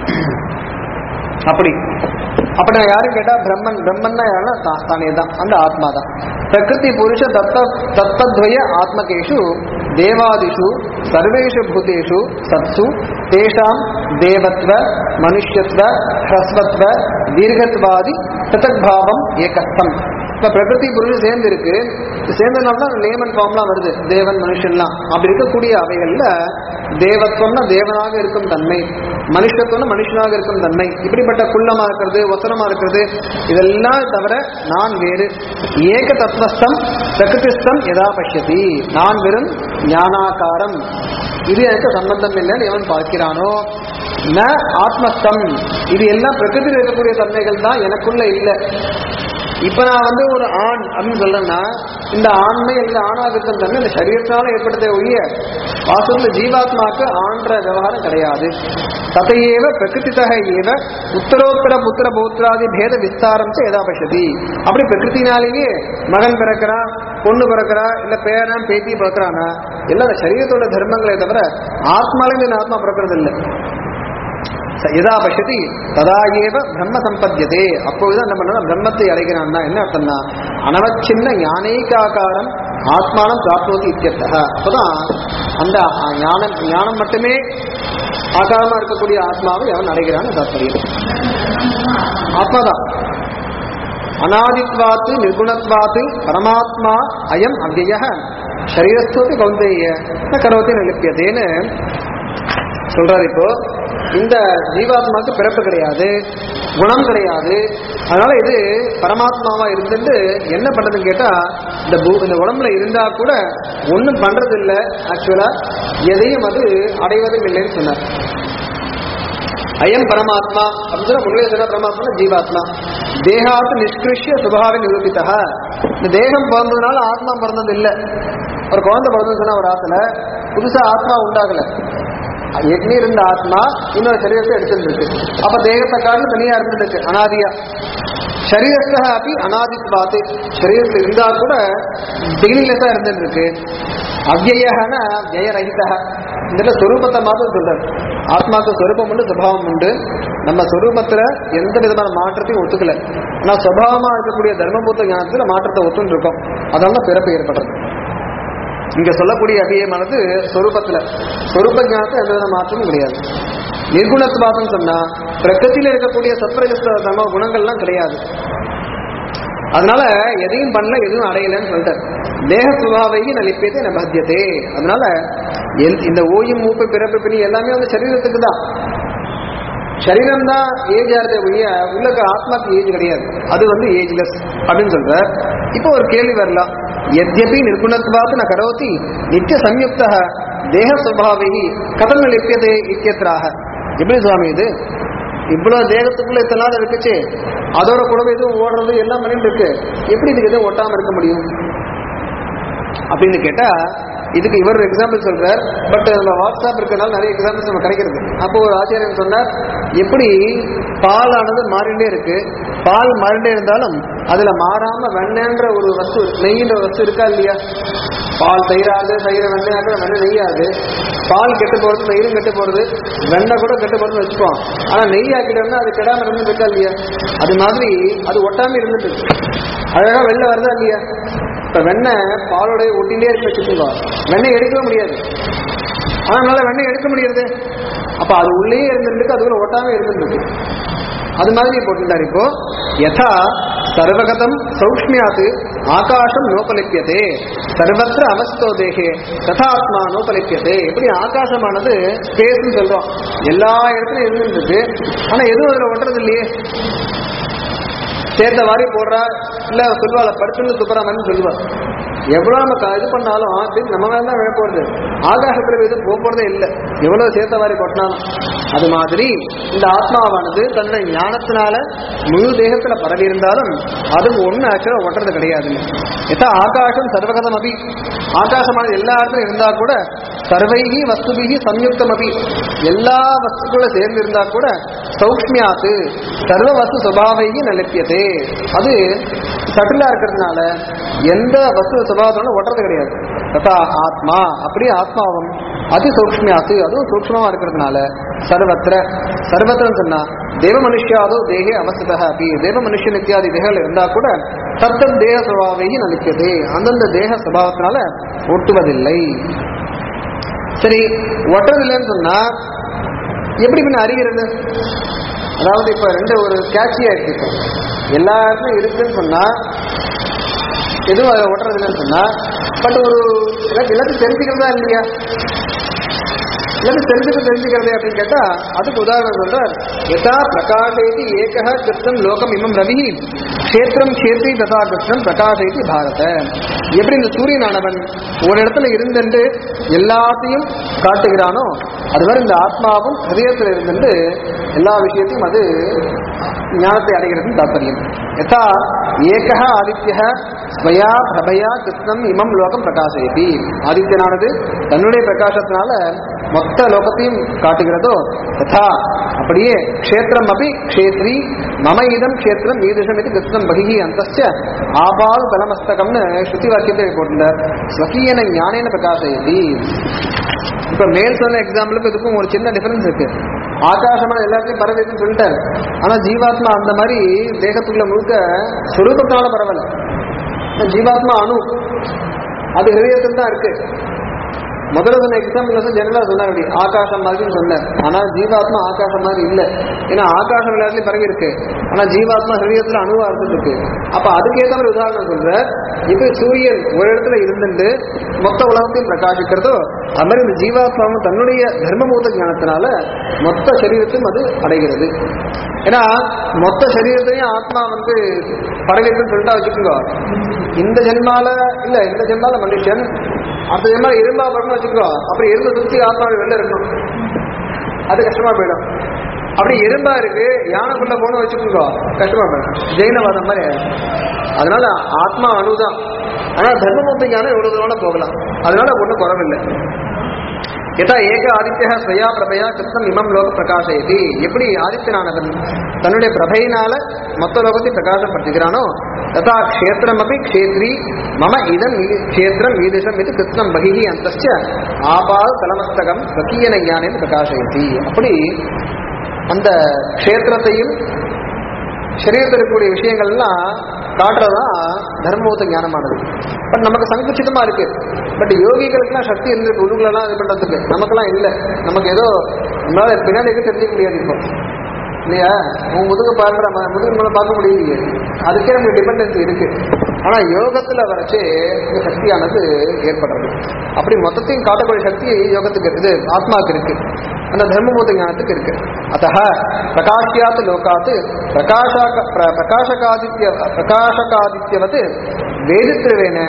அப்படி அப்ப நான் யாரும் கேட்டா பிரம்மன் பிரம்மன்னா யாருன்னா தா- தானே தான் அந்த ஆத்மா தான் பிரகிருதி புருஷ தத்த தத்தத்வய ஆத்மகேஷு தேவாதிஷு சர்வேஷு பூதேஷு சத்சு தேஷாம் தேவத்வ மனுஷ்யத்வ ஹ்ரஸ்வத்வ தீர்க்கத்வாதி பிரதக் பாவம் ஏகஸ்தம் இப்ப பிரகிருதி புருஷன் சேர்ந்து இருக்கு சேர்ந்தனால தான் லேமன் ஃபார்ம்லாம் வருது தேவன் மனுஷன்லாம் அப்படி இருக்கக்கூடிய அவைகள்ல தேவத்துவம்னா தேவனாக இருக்கும் தன்மை மனுஷத்துவம்னா மனுஷனாக இருக்கும் தன்மை இப்படிப்பட்ட குள்ளமா இருக்கிறது ஒத்தனமா இருக்கிறது இதெல்லாம் தவிர நான் வேறு ஏக தத்துவஸ்தம் பிரகிருதிஸ்தம் எதா பஷ்யதி நான் வெறும் ஞானாகாரம் இது எனக்கு சம்பந்தம் இல்லைன்னு எவன் பார்க்கிறானோ ந ஆத்மஸ்தம் இது எல்லாம் பிரகிருதியில் இருக்கக்கூடிய தன்மைகள் தான் எனக்குள்ள இல்லை இப்ப நான் வந்து ஒரு ஆண் அப்படின்னு சொல்றேன்னா இந்த ஆண்மை இந்த ஆணாக இருக்கும் தன்மை இந்த சரீரத்தினால ஏற்படுத்த ஒழிய வாசத்துல ஜீவாத்மாக்கு ஆண்ற விவகாரம் கிடையாது ததையேவ பிரகிருதிதக ஏவ உத்தரோத்தர புத்திர பௌத்திராதி பேத விஸ்தாரம் ச எதா பசதி அப்படி பிரகிருத்தினாலேயே மகன் பிறக்கிறான் பொண்ணு பிறக்கிறா இல்ல பேரன் பேத்தி பிறக்கிறானா எல்லாம் அந்த சரீரத்தோட தர்மங்களே தவிர ஆத்மாலையும் இந்த ஆத்மா பிறக்கிறது இல்லை ச- எதா பசதி ததா ஏவ பிரம்ம சம்பத்தியதே அப்பொழுது என்ன பண்ணா பிரம்மத்தை அடைகிறான்னா என்ன அர்த்தம்னா அனவச்சின்ன ஞானேகாகாரம் ஆத்மானம் பிராப்னோதி இத்தியர்த்தः அப்பதான் அந்த அ- ஞானம் ஞானம் மட்டுமே ஆகாரமா இருக்கக்கூடிய ஆத்மாவை அவன் அடைகிறான்னு தாற்பயம் ஆத்மாதான் அநாதித்வாத்து நிர்குணத்வாத்து பரமாத்மா அயம் அவ்யய சரீரஸ்தோபி கௌந்தேய ந கரோதி நிலிப்பியதேன்னு சொல்றாரு இப்போ இந்த ஜீவாத்மாவுக்கு பிறப்பு கிடையாது குணம் கிடையாது அதனால இது பரமாத்மாவா இருந்துட்டு என்ன பண்றதுன்னு கேட்டா இந்த பூ- இந்த உடம்புல இருந்தா கூட ஒண்ணும் பண்றது இல்ல ஆக்சுவலா எதையும் அது அடைவதும் இல்லைன்னு சொன்னார் அயம் பரமாத்மா அப்படின்னு முன்னாடி சொன்ன பரமாத்மா ஜீவாத்மா தேகாத்து நிஷ்கிருஷ்ய சுபாவை நிரூபித்தா இந்த தேகம் பிறந்ததுனால ஆத்மா பிறந்தது இல்ல ஒரு குழந்தை பிறந்தது சொன்னா ஒரு ஆத்துல புதுசா ஆத்மா உண்டாகல ஏற்கனவே இருந்த ஆத்மா இன்னொரு சரீரத்தை எடுத்துட்டு இருக்கு அப்ப தேகத்தை காட்டிலும் தனியா இருந்துருக்கு அனாதியா சரீரஸ்தா அப்படி அனாதித்வாத்து சரீரத்தில் இருந்தா கூட பிகினிங்லெஸ்ஸா இருந்துட்டு இருக்கு அவ்யயகன ஜெயரகிதா இதுல சொரூபத்தை மாத்திரம் சொல்றாரு ஆத்மாக்கு சொரூபம் உண்டு சுபாவம் உண்டு நம்ம சொரூபத்துல எந்த விதமான மாற்றத்தையும் ஒத்துக்கல ஆனா சுபாவமா இருக்கக்கூடிய தர்மபூத்த ஞானத்துல மாற்றத்தை ஒத்துன்னு இருக்கோம் அதனால பிறப்பு ஏற்படுறது இங்க சொல்லக்கூடிய அபியமானது சொரூபத்துல சொரூப ஞானத்துல எந்த வித மாற்றமும் கிடையாது நிர்குணத்துவாதம் சொன்னா பிரகிருத்தில இருக்கக்கூடிய சத்ரஜஸ்த தர்ம குணங்கள்லாம் கிடையாது அதனால எதையும் பண்ணல எதுவும் அடையலன்னு சொல்லிட்டார் தேக சுபாவைக்கு நலிப்பேதே நபத்தியதே அதனால எல்- இந்த ஓயும் மூப்பு பிறப்பு பிணி எல்லாமே வந்து சரீரத்துக்கு தான் சரீரம் தான் ஏஜ் ஆறுதே ஒழிய உள்ள இருக்க ஆத்மாக்கு ஏஜ் கிடையாது அது வந்து ஏஜ்லெஸ் அப்படின்னு சொல்ற இப்போ ஒரு கேள்வி வரலாம் எத்யபி நிர்குணத்வாத் ந கரோதி நித்திய சம்யுக்த தேக சுபாவை கதம் லிப்பியதே இத்தியத்ராக எப்படி சுவாமி இது இவ்வளவு தேகத்துக்குள்ள இத்தனை நாள் இருக்குச்சு அதோட கூடவே எதுவும் ஓடுறது எல்லாம் பண்ணிட்டு இருக்கு எப்படி இதுக்கு எதுவும் ஒட்டாம இருக்க முடியும் அப்படின்னு கேட்டா இதுக்கு இவர் ஒரு எக்ஸாம்பிள் சொல்றார் பட் நம்ம வாட்ஸ்அப் இருக்கிறனால நிறைய எக்ஸாம்பிள்ஸ் நம்ம கிடைக்கிறது அப்போ ஒரு ஆச்சாரியன் சொன்னார் எப்படி பாலானது மாறிண்டே இருக்கு பால் மாறிண்டே இருந்தாலும் அதுல மாறாம வெண்ணென்ற ஒரு வஸ்து நெய்ன்ற வஸ்து இருக்கா இல்லையா பால் தயிராது தயிர் வெண்ணெய் ஆகுது வெண்ணெய் நெய்யாது பால் கெட்டு போறது தயிரும் கெட்டு போறது வெண்ணெய் கூட கெட்டு போறதுன்னு வச்சுப்போம் ஆனா நெய் ஆக்கிட்டோம்னா அது கெடாம இருந்து இருக்கா இல்லையா அது மாதிரி அது ஒட்டாம இருந்துட்டு இருக்கு. அழகா வெளில வருதா இல்லையா இப்ப வெண்ணெய் பாலோடைய ஒட்டிலே இருக்கு வச்சுக்கோங்க வெண்ணெய் எடுக்கவே முடியாது ஆனா நம்மளால வெண்ணெய் எடுக்க முடியாது அப்ப அது உள்ளே இருந்துருக்கு அதுக்குள்ள ஒட்டாம இருந்துருக்கு அது மாதிரி போட்டுட்டார் இப்போ யதா சர்வகதம் சௌஷ்மியாத் ஆகாசம் நோபலிப்பியதே சர்வத்திர அவஸ்தோ தேகே ததாத்மா நோபலிப்பியதே எப்படி ஆகாசமானது ஸ்பேஸ்னு சொல்றோம் எல்லா இடத்துலயும் இருந்துருக்கு ஆனா எதுவும் அதுல ஒட்டுறது இல்லையே சேர்த்த வாரி போடுறா இல்ல சொல்லுவாள் படுத்துன்னு துப்புறாமன்னு சொல்லுவா எவ்வளவு நம்ம க- இது பண்ணாலும் திருப்பி நம்ம மேல தான் விழ போறது ஆகாசத்துல இது போக போறதே இல்லை எவ்வளவு சேர்த்த வாரி கொட்டினாலும் அது மாதிரி இந்த ஆத்மாவானது தன்னுடைய ஞானத்தினால முழு தேகத்துல பரவி இருந்தாலும் அதுவும் ஒண்ணு ஆக்சுவலா ஒட்டுறது கிடையாதுங்க எதா ஆகாசம் சர்வகதம் அபி ஆகாசமானது எல்லா இடத்துலயும் இருந்தா கூட சர்வைகி வஸ்துபிகி சம்யுக்தம் அபி எல்லா வஸ்துக்களும் சேர்ந்து இருந்தா கூட சௌஷ்மியாத்து சர்வ வஸ்து சுபாவைகி நலப்பியதே அது சட்டிலா இருக்கிறதுனால எந்த வஸ்து சுபாவத்தோட ஒட்டுறது கிடையாது ததா ஆத்மா அப்படியே ஆத்மாவும் அதி சூக்ஷ்மியாத்து அதுவும் சூக்ஷ்மமா இருக்கிறதுனால சர்வத்திர சர்வத்திரன்னு சொன்னா தேவ மனுஷியாதோ தேகே அவஸ்ததா அப்படி தேவ மனுஷன் இத்தியாதி தேகங்கள் இருந்தா கூட தத்தத் தேக சுபாவைகி நலிக்கிறது அந்தந்த தேக சுபாவத்தினால ஒட்டுவதில்லை சரி ஒட்டுறதில்லைன்னு சொன்னா எப்படி பின்ன அறிகிறது அதாவது இப்ப ரெண்டு ஒரு கேட்சி ஆயிடுச்சு இப்போ எல்லா இடத்துலையும் இருக்குன்னு சொன்னா எதுவும் அதை ஒட்டுறதில்லைன்னு சொன்னா பட் ஒரு எல்லாத்தையும் எல்லாத்தையும் தெரிஞ்சுக்கிறதா இல்லையா எல்லாத்தையும் தெரிஞ்சுக்க தெரிஞ்சுக்கிறதே அப்படின்னு கேட்டா அதுக்கு உதாரணம் சொல்றார் யதா பிரகாசேதி ஏகः கிருஷ்ணம் லோகம் இமம் ரவி கஷேத்திரம் கஷேத்ரி ததா கிருஷ்ணம் பிரகாசேதி பாரத எப்படி இந்த சூரியனானவன் ஒரு இடத்துல இருந்துட்டு எல்லாத்தையும் காட்டுகிறானோ அது மாதிரி இந்த ஆத்மாவும் ஹிருதயத்தில் இருந்துட்டு எல்லா விஷயத்தையும் அது ஞானத்தை அடைகிறது தாற்பயம் யதா ஏகः ஆதித்யः ஸ்வயா பிரபயா கிருஷ்ணம் இமம் லோகம் பிரகாசயதி ஆதித்யனானது தன்னுடைய பிரகாசத்தினால மொத்த லோகத்தையும் காட்டுகிறதோ ததா அப்படியே க்ஷேத்திரம் அப்படி க்ஷேத்ரி மம இதம் க்ஷேத்திரம் ஈதிஷம் இது கிருஷ்ணம் பகிஹி அந்தஸ்ய ஆபாது தலமஸ்தகம்னு ஸ்ருதி வாக்கியத்தை போட்டிருந்தார் ஸ்வகீயன ஞானேன பிரகாசயதி இப்ப மேல் சொன்ன எக்ஸாம்பிளுக்கு இதுக்கும் ஒரு சின்ன டிஃபரன்ஸ் இருக்கு ஆகாசமான எல்லாத்தையும் பரவிதுன்னு சொல்லிட்டாரு ஆனா ஜீவாத்மா அந்த மாதிரி தேகத்துக்குள்ள முழுக்க சுரூபத்தால பரவல ஜீவாத்மா அணு அது ஹிருதயத்தில் தான் இருக்கு முதல்ல சொன்ன எக்ஸாம்பிள் வந்து ஜெனரலா சொன்னார் அப்படி ஆகாசம் மாதிரின்னு சொன்னார் ஆனா ஜீவாத்மா ஆகாசம் மாதிரி இல்ல ஏன்னா ஆகாசம் எல்லாத்துலயும் பரவி இருக்கு ஆனா ஜீவாத்மா ஹிருதயத்துல அணுவா இருந்துருக்கு அப்ப அதுக்கேற்ற மாதிரி உதாரணம் சொல்ற இப்ப சூரியன் ஒரு இடத்துல இருந்துட்டு மொத்த உலகத்தையும் பிரகாசிக்கிறதோ அது மாதிரி இந்த ஜீவாத்மாவும் தன்னுடைய தர்மபூத ஞானத்தினால மொத்த சரீரத்தையும் அது அடைகிறது ஏன்னா மொத்த சரீரத்தையும் ஆத்மா வந்து பரவிருக்குன்னு சொல்லிட்டா வச்சுக்கோங்க இந்த ஜென்மால இல்ல இந்த ஜென்மால மனுஷன் அடுத்த ஜென்மால இரும்பா படம்னு வச்சுக்கோ அப்புறம் எறும்பு சுத்தி ஆத்மாவை வெளில இருக்கணும் அது கஷ்டமா போயிடும் அப்படி எறும்பா இருக்கு யானைக்குள்ள போன வச்சுக்கோங்க கஷ்டமா போயிடும் ஜெயினவாதம் மாதிரி ஆயிடும். அதனால ஆத்மா அணுதான் ஆனா தர்மபுத்த ஞானம் எவ்வளவு தூரம் போகலாம் அதனால ஒண்ணும் குறவில்லை யதா ஏக ஆதித்யா ஸ்வயா பிரபையா கிருஷ்ணம் இமம் லோக பிரகாசயதி எப்படி ஆதித்யனானவன் தன்னுடைய பிரபையினால மொத்த லோகத்தை பிரகாசப்படுத்துகிறானோ ததா க்ஷேத்திரம் அப்படி க்ஷேத்ரி மம இதம் ஈ- க்ஷேத்திரம் ஈதிஷம் இது கிருஷ்ணம் பகிஹி அந்தஸ்ய ஆபால் தலமஸ்தகம் ஸ்வகீயன ஞானேன பிரகாசயதி அப்படி அந்த க்ஷேத்திரத்தையும் சரீரத்தில் இருக்கக்கூடிய விஷயங்கள்லாம் காட்டுறதுதான் தர்மபூத்த ஞானமானது பட் நமக்கு சங்குச்சிதமா இருக்கு பட் யோகிகளுக்குலாம் சக்தி இருந்திருக்கு உள்ளுக்குள்ளலாம் இது பண்றதுக்கு நமக்கெல்லாம் இல்லை நமக்கு ஏதோ நம்மளால பின்னாடி எதுவும் தெரிஞ்சுக்க முடியாது இப்போ இல்லையா உன் முதுகு பார்க்குற முதுகு மேலே பார்க்க முடியலையே அதுக்கே நமக்கு டிபெண்டன்சி இருக்கு ஆனா யோகத்துல வரைச்சு இந்த சக்தியானது ஏற்படுறது அப்படி மொத்தத்தையும் காட்டக்கூடிய சக்தி யோகத்துக்கு இது ஆத்மாவுக்கு இருக்கு அந்த தர்மபூத ஞானத்துக்கு இருக்கு அத்த பிரகாஷ்யாத் லோகாத் பிரகாஷாக பிர- பிரகாசகாதித்ய பிரகாசகாதித்யவத் வேதித்ருவேன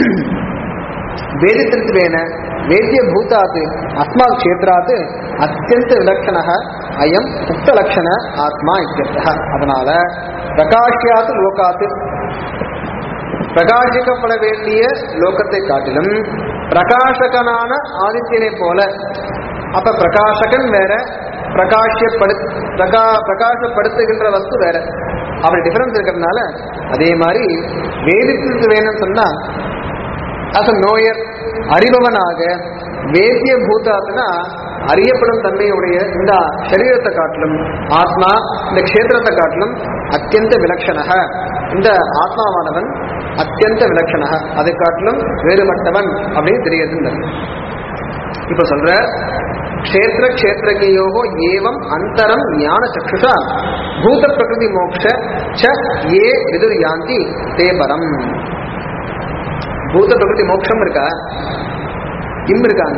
வேதித்திருத்துவேன வேத்திய பூதாத் அஸ்மாத் க்ஷேத்ராத் அத்தியந்த விலட்சண அயம் உக்த லட்சண ஆத்மா இத்தியர்த்தः அதனால பிரகாஷ்யாத் லோகாத் பிரகாசிக்கப்பட வேண்டிய லோகத்தை காட்டிலும் பிரகாசகனான ஆதித்யனை போல அப்ப பிரகாசகன் வேற பிரகாசியப்படு பிரகா பிரகாசப்படுத்துகின்ற வஸ்து வேற அப்படி டிஃபரன்ஸ் இருக்கிறதுனால அதே மாதிரி வேதித்து வேணும்னு சொன்னா அஸ் நோயர் அறிபவனாக வேத்திய பூதாத்னா அறியப்படும் தன்மையுடைய இந்த சரீரத்தை காட்டிலும் ஆத்மா இந்த க்ஷேத்திரத்தை காட்டிலும் அத்தியந்த விலட்சணக இந்த ஆத்மாவானவன் அத்தியந்த விலட்சணக அதை காட்டிலும் வேறுபட்டவன் அப்படின்னு தெரியுது இப்ப சொல்ற க்ஷேத்திர க்ஷேத்திரஜயோகோ ஏவம் அந்தரம் ஞான சக்ஷுஷா பூத பிரகிருதி மோக்ஷ ச ஏ விதுர் யாந்தி தே பரம் பூத பிரகிருதி மோட்சம் இருக்கா இம் இருக்காங்க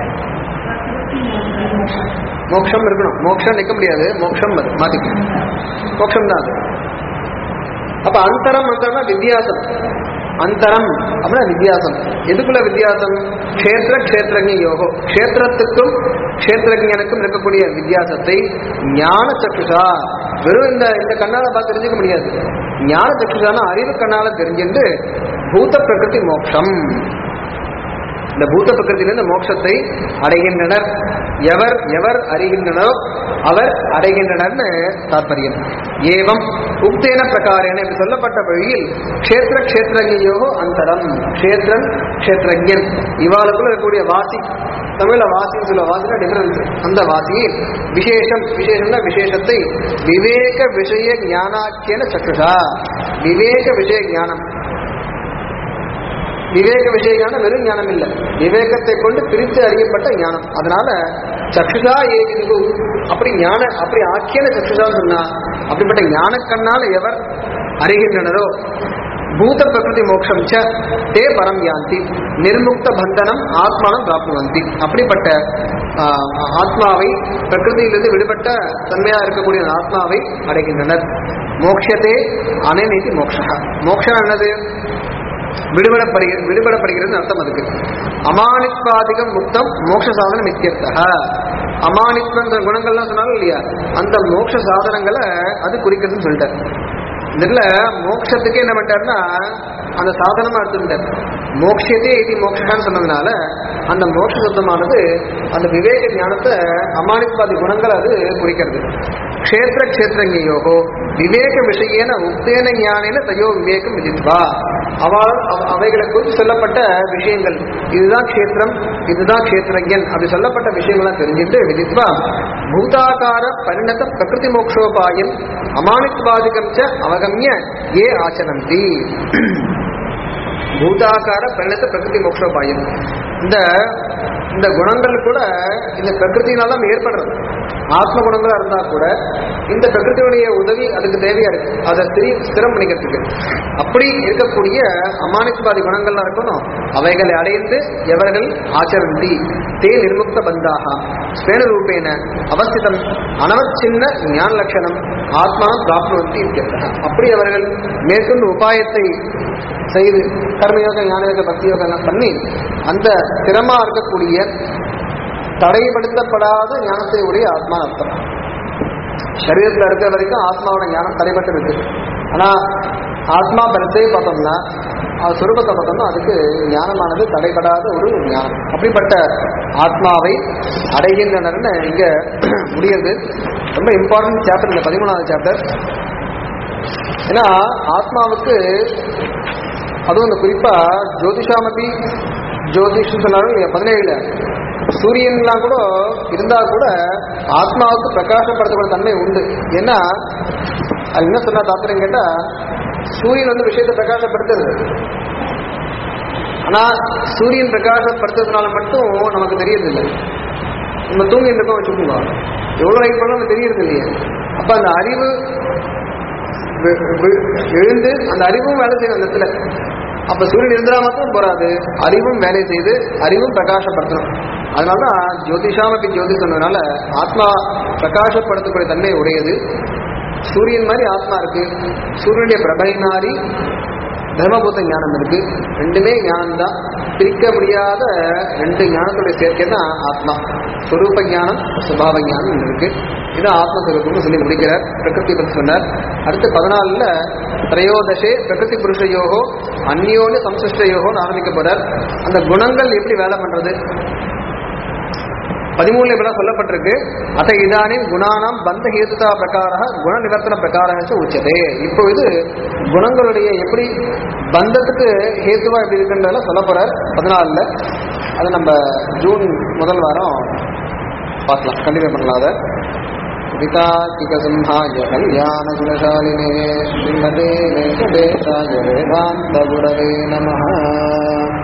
மோட்சம் இருக்கணும் மோட்சம் நிற்க முடியாது மோட்சம் அது மாத்திக்க மோட்சம் தான் அது அப்ப அந்தரம் அந்தரம்னா வித்தியாசம் அந்தரம் அப்படின்னா வித்தியாசம் எதுக்குள்ள வித்தியாசம் க்ஷேத்திர க்ஷேத்திரஜ யோகோ க்ஷேத்திரத்துக்கும் க்ஷேத்திரஜனுக்கும் இருக்கக்கூடிய வித்தியாசத்தை ஞான சக்ஷுஷா வெறும் இந்த இந்த கண்ணால பார்த்து தெரிஞ்சுக்க முடியாது ஞான சக்ஷுஷான அறிவு கண்ணால தெரிஞ்சுட்டு பூத பிரகிருதி மோட்சம் இந்த பூத பிரகிருதியிலிருந்து மோட்சத்தை அடைகின்றனர் எவர் எவர் அறிகின்றனரோ அவர் அடைகின்றனர்னு தாற்பயம் ஏவம் உக்தேன பிரகாரேன இப்படி சொல்லப்பட்ட வழியில் க்ஷேத்திர க்ஷேத்திரஜயோகோ அந்தரம் க்ஷேத்திரன் க்ஷேத்திரஜன் இவாளுக்குள்ள இருக்கக்கூடிய வாசி தமிழ்ல வாசின்னு சொல்ல வாசினா டிஃபரன்ஸ் அந்த வாசியை விசேஷம் விசேஷம்னா விசேஷத்தை விவேக விஷய ஞானாக்கியன சக்ஷுஷா விவேக விஷய ஞானம் விவேக விஷய ஞானம் வெறும் ஞானம் இல்லை விவேகத்தை கொண்டு பிரித்து அறியப்பட்ட ஞானம் அதனால சக்ஷுதா ஏ விது அப்படி ஞான அப்படி ஆக்கியன சக்ஷுதான்னு சொன்னா அப்படிப்பட்ட ஞான கண்ணால் எவர் அறிகின்றனரோ பூத பிரகிருதி மோட்சம் ச தே பரம் யாந்தி நிர்முக்த பந்தனம் ஆத்மானம் பிராப்னுவந்தி அப்படிப்பட்ட ஆஹ், ஆத்மாவை பிரகிருதியிலிருந்து விடுபட்ட தன்மையா இருக்கக்கூடிய அந்த ஆத்மாவை அடைகின்றனர் மோட்சத்தே அனநீதி மோக்ஷா மோட்சம் என்னது விடுபடப்படுகிறது விடுபடப்படுகிறது அர்த்தம் அதுக்கு அமானித்வாதிகம் முக்தம் மோட்ச சாதனம் இத்தியர்த்தக அமானித்வன்ற குணங்கள்லாம் சொன்னாலும் இல்லையா அந்த மோட்ச சாதனங்களை அது குறிக்கிறதுன்னு சொல்லிட்டார் இதுல மோட்சத்துக்கு என்ன பண்ணிட்டாருன்னா அந்த சாதனமா எடுத்துட்டார் மோட்சத்தே இது மோட்சான்னு சொன்னதுனால அந்த மோட்ச சத்தமானது அந்த விவேக ஞானத்தை அமானித்வாதி குணங்கள் அது குறிக்கிறது க்ஷேத்திர க்ஷேத்திரங்கயோகோ விவேக விஷயேன உக்தேன ஞானேன தயோ விவேகம் விதித்வா அவள் அவ- அவைகளை குறித்து சொல்லப்பட்ட விஷயங்கள் இதுதான் க்ஷேத்திரம் இதுதான் க்ஷேத்திரஜன் அப்படி சொல்லப்பட்ட விஷயங்கள்லாம் தெரிஞ்சுட்டு விதித்வா பூதாகார பரிணத பிரகிருதி மோக்ஷோபாயம் அமானித்வாதிகம் ச அவகமிய ஏ ஆச்சரந்தி பூதாகார பரிணத்த பிரகிருதி மோக்ஷோபாயம் இந்த இந்த குணங்கள் கூட இந்த பிரகிருத்தினால தான் ஏற்படுறது ஆத்ம குணங்களா இருந்தா கூட இந்த பிரகிருதியுடைய உதவி அதுக்கு தேவையா இருக்கு அதை ஸ்திரி ஸ்திரம் பண்ணிக்கிறதுக்கு அப்படி இருக்கக்கூடிய அமானித்வாதி குணங்கள்லாம் இருக்கணும் அவைகளை அடைந்து எவர்கள் ஆச்சரந்தி தே நிர்முக்த பந்தாக ஸ்வேன ரூபேன அவஸ்திதம் அனவச்சின்ன ஞான லட்சணம் ஆத்மா பிராப்னுவந்தி இத்தியர்த்தः. அப்படி அவர்கள் மேற்கொண்டு உபாயத்தை செய்து கர்மயோக ஞானயோக பக்தி யோகம் எல்லாம் பண்ணி அந்த ஸ்திரமா இருக்கக்கூடிய தடைப்படுத்தப்படாத ஞானத்தை உடைய ஆத்மா அர்த்தம் சரீரத்தில் இருக்கிற வரைக்கும் ஆத்மாவோட ஞானம் தடைப்பட்டு இருக்கு ஆனா ஆத்மா பலத்தை பார்த்தோம்னா அது சுரூபத்தை பார்த்தோம்னா அதுக்கு ஞானமானது தடைபடாத ஒரு ஞானம் அப்படிப்பட்ட ஆத்மாவை அடைகின்றனர்னு இங்க முடியுது ரொம்ப இம்பார்ட்டன்ட் சாப்டர் இந்த பதிமூணாவது சாப்டர் ஏன்னா ஆத்மாவுக்கு அதுவும் இந்த குறிப்பா ஜோதிஷாமதி ஜோதிஷம் சொன்னாலும் இங்க பதினேழுல சூரியன்லாம் கூட இருந்தா கூட ஆத்மாவுக்கு பிரகாசப்படுத்தக்கூடிய தன்மை உண்டு ஏன்னா அது என்ன சொன்னா தாத்திரம் கேட்டா சூரியன் வந்து விஷயத்தை பிரகாசப்படுத்துறது ஆனா சூரியன் பிரகாசப்படுத்துறதுனால மட்டும் நமக்கு தெரியறது இல்லை நம்ம தூங்கிட்டு இருக்கோம் வச்சுக்கோங்க எவ்வளவு லைட் பண்ணாலும் நமக்கு தெரியறது இல்லையே அப்ப அந்த அறிவு வி- வி- எழுந்து அந்த அறிவும் வேலை செய்யணும் அந்த இடத்துல அப்ப சூரியன் இருந்தா மட்டும் போறாது அறிவும் வேலை செய்து அறிவும் பிரகாசப்படுத்தணும் அதனாலதான் ஜோதிஷாமப்பி ஜோதி சொன்னதுனால ஆத்மா பிரகாசப்படுத்தக்கூடிய தன்மை உடையது சூரியன் மாதிரி ஆத்மா இருக்கு சூரியனுடைய பிரபைனாரி தர்மபூத்த ஞானம் இருக்கு ரெண்டுமே ஞானம் தான் பிரிக்க முடியாத ரெண்டு ஞானத்துடைய சேர்க்கை தான் ஆத்மா ஸ்வரூப ஞானம் சுபாவ ஞானம் ஒன்று இருக்கு இது ஆத்மஸ்வரூபம்னு சொல்லி முடிக்கிறார் பிரகிருதி பற்றி சொன்னார் அடுத்து பதினாலுல திரையோதசே பிரகிருதி புருஷயோகோ அந்யோனி சம்சிஷ்டயோகோன்னு ஆரம்பிக்கப்படுறார் அந்த குணங்கள் எப்படி வேலை பண்றது பதிமூணுல இப்பதான் சொல்லப்பட்டிருக்கு அத இதானின் குணானாம் பந்த ஹேதுதா பிரகார குண நிவர்த்தன பிரகார உச்சதே இப்போ இது குணங்களுடைய எப்படி பந்தத்துக்கு ஹேத்துவா எப்படி இருக்குன்றதெல்லாம் சொல்ல போறார் பதினாலுல அது நம்ம ஜூன் முதல் வாரம் பார்க்கலாம் கண்டினியூ பண்ணலாம் அதை विकासिकसिंहाय कल्याणगुणशालिने श्रीमते वेङ्कटेशाय वेदान्तगुरवे नमः